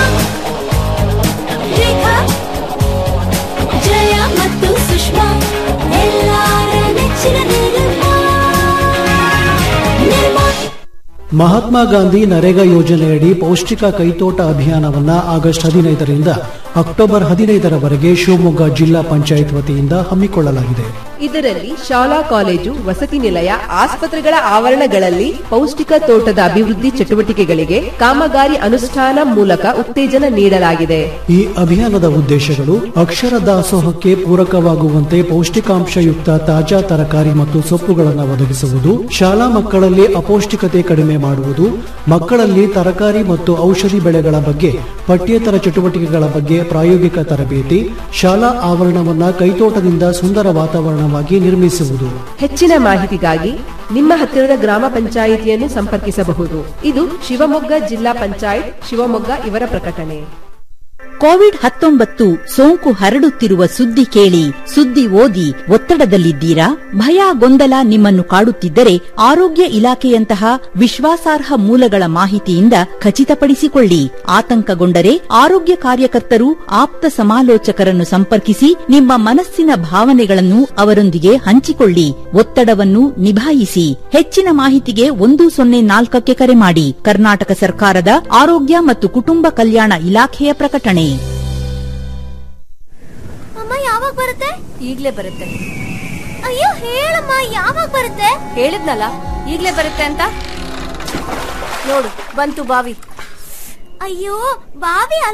ರೇಖಾ ಜಯ ಮತ್ತು ಸುಷ್ಮಾ ಎಲ್ಲಾರ ನೆಚ್ಚಿನ ನಿರ್ಮಾ ನಿರ್ಮಾ ಮಹಾತ್ಮ ಗಾಂಧಿ ನರೇಗಾ ಯೋಜನೆಯಡಿ ಪೌಷ್ಟಿಕ ಕೈತೋಟ ಅಭಿಯಾನವನ್ನ ಆಗಸ್ಟ್ ಹದಿನೈದರಿಂದ ಅಕ್ಟೋಬರ್ ಹದಿನೈದರವರೆಗೆ ಶಿವಮೊಗ್ಗ ಜಿಲ್ಲಾ ಪಂಚಾಯತ್ ವತಿಯಿಂದ ಹಮ್ಮಿಕೊಳ್ಳಲಾಗಿದೆ ಇದರಲ್ಲಿ ಶಾಲಾ ಕಾಲೇಜು ವಸತಿ ನಿಲಯ ಆಸ್ಪತ್ರೆಗಳ ಆವರಣಗಳಲ್ಲಿ ಪೌಷ್ಟಿಕ ತೋಟದ ಅಭಿವೃದ್ಧಿ ಚಟುವಟಿಕೆಗಳಿಗೆ ಕಾಮಗಾರಿ ಅನುಷ್ಠಾನ ಮೂಲಕ ಉತ್ತೇಜನ ನೀಡಲಾಗಿದೆ ಈ ಅಭಿಯಾನದ ಉದ್ದೇಶಗಳು ಅಕ್ಷರ ದಾಸೋಹಕ್ಕೆ ಪೂರಕವಾಗುವಂತೆ ಪೌಷ್ಟಿಕಾಂಶಯುಕ್ತ ತಾಜಾ ತರಕಾರಿ ಮತ್ತು ಸೊಪ್ಪುಗಳನ್ನು ಒದಗಿಸುವುದು ಶಾಲಾ ಮಕ್ಕಳಲ್ಲಿ ಅಪೌಷ್ಟಿಕತೆ ಕಡಿಮೆ ಮಾಡುವುದು ಮಕ್ಕಳಲ್ಲಿ ತರಕಾರಿ ಮತ್ತು ಔಷಧಿ ಬೆಳೆಗಳ ಬಗ್ಗೆ ಪಠ್ಯೇತರ ಚಟುವಟಿಕೆಗಳ ಬಗ್ಗೆ ಪ್ರಾಯೋಗಿಕ ತರಬೇತಿ ಶಾಲಾ ಆವರಣವನ್ನ ಕೈತೋಟದಿಂದ ಸುಂದರ ವಾತಾವರಣವಾಗಿ ನಿರ್ಮಿಸುವುದು ಹೆಚ್ಚಿನ ಮಾಹಿತಿಗಾಗಿ ನಿಮ್ಮ ಹತ್ತಿರದ ಗ್ರಾಮ ಪಂಚಾಯಿತಿಯನ್ನು ಸಂಪರ್ಕಿಸಬಹುದು ಇದು ಶಿವಮೊಗ್ಗ ಜಿಲ್ಲಾ ಪಂಚಾಯತ್ ಶಿವಮೊಗ್ಗ ಇವರ ಪ್ರಕಟಣೆ ಕೋವಿಡ್ ಹತ್ತೊಂಬತ್ತು ಸೋಂಕು ಹರಡುತ್ತಿರುವ ಸುದ್ದಿ ಕೇಳಿ ಸುದ್ದಿ ಓದಿ ಒತ್ತಡದಲ್ಲಿದ್ದೀರಾ ಭಯ ಗೊಂದಲ ನಿಮ್ಮನ್ನು ಕಾಡುತ್ತಿದ್ದರೆ ಆರೋಗ್ಯ ಇಲಾಖೆಯಂತಹ ವಿಶ್ವಾಸಾರ್ಹ ಮೂಲಗಳ ಮಾಹಿತಿಯಿಂದ ಖಚಿತಪಡಿಸಿಕೊಳ್ಳಿ ಆತಂಕಗೊಂಡರೆ ಆರೋಗ್ಯ ಕಾರ್ಯಕರ್ತರು ಆಪ್ತ ಸಮಾಲೋಚಕರನ್ನು ಸಂಪರ್ಕಿಸಿ ನಿಮ್ಮ ಮನಸ್ಸಿನ ಭಾವನೆಗಳನ್ನು ಅವರೊಂದಿಗೆ ಹಂಚಿಕೊಳ್ಳಿ ಒತ್ತಡವನ್ನು ನಿಭಾಯಿಸಿ ಹೆಚ್ಚಿನ ಮಾಹಿತಿಗೆ ಒಂದು ಸೊನ್ನೆ ನಾಲ್ಕಕ್ಕೆ ಕರೆ ಮಾಡಿ ಕರ್ನಾಟಕ ಸರ್ಕಾರದ ಆರೋಗ್ಯ ಮತ್ತು ಕುಟುಂಬ ಕಲ್ಯಾಣ ಇಲಾಖೆಯ ಪ್ರಕಟಣೆ ಅಮ್ಮ ಯಾವಾಗ ಬರುತ್ತೆ ಈಗ್ಲೇ ಬರುತ್ತೆ ಅಯ್ಯೋ ಹೇಳಮ್ಮ ಯಾವಾಗ ಬರುತ್ತೆ ಹೇಳಿದ್ನಲ್ಲ ಈಗ್ಲೇ ಬರುತ್ತೆ ಅಂತ ನೋಡು ಬಂತು ಬಾವಿ ಅಯ್ಯೋ ಬಾವಿ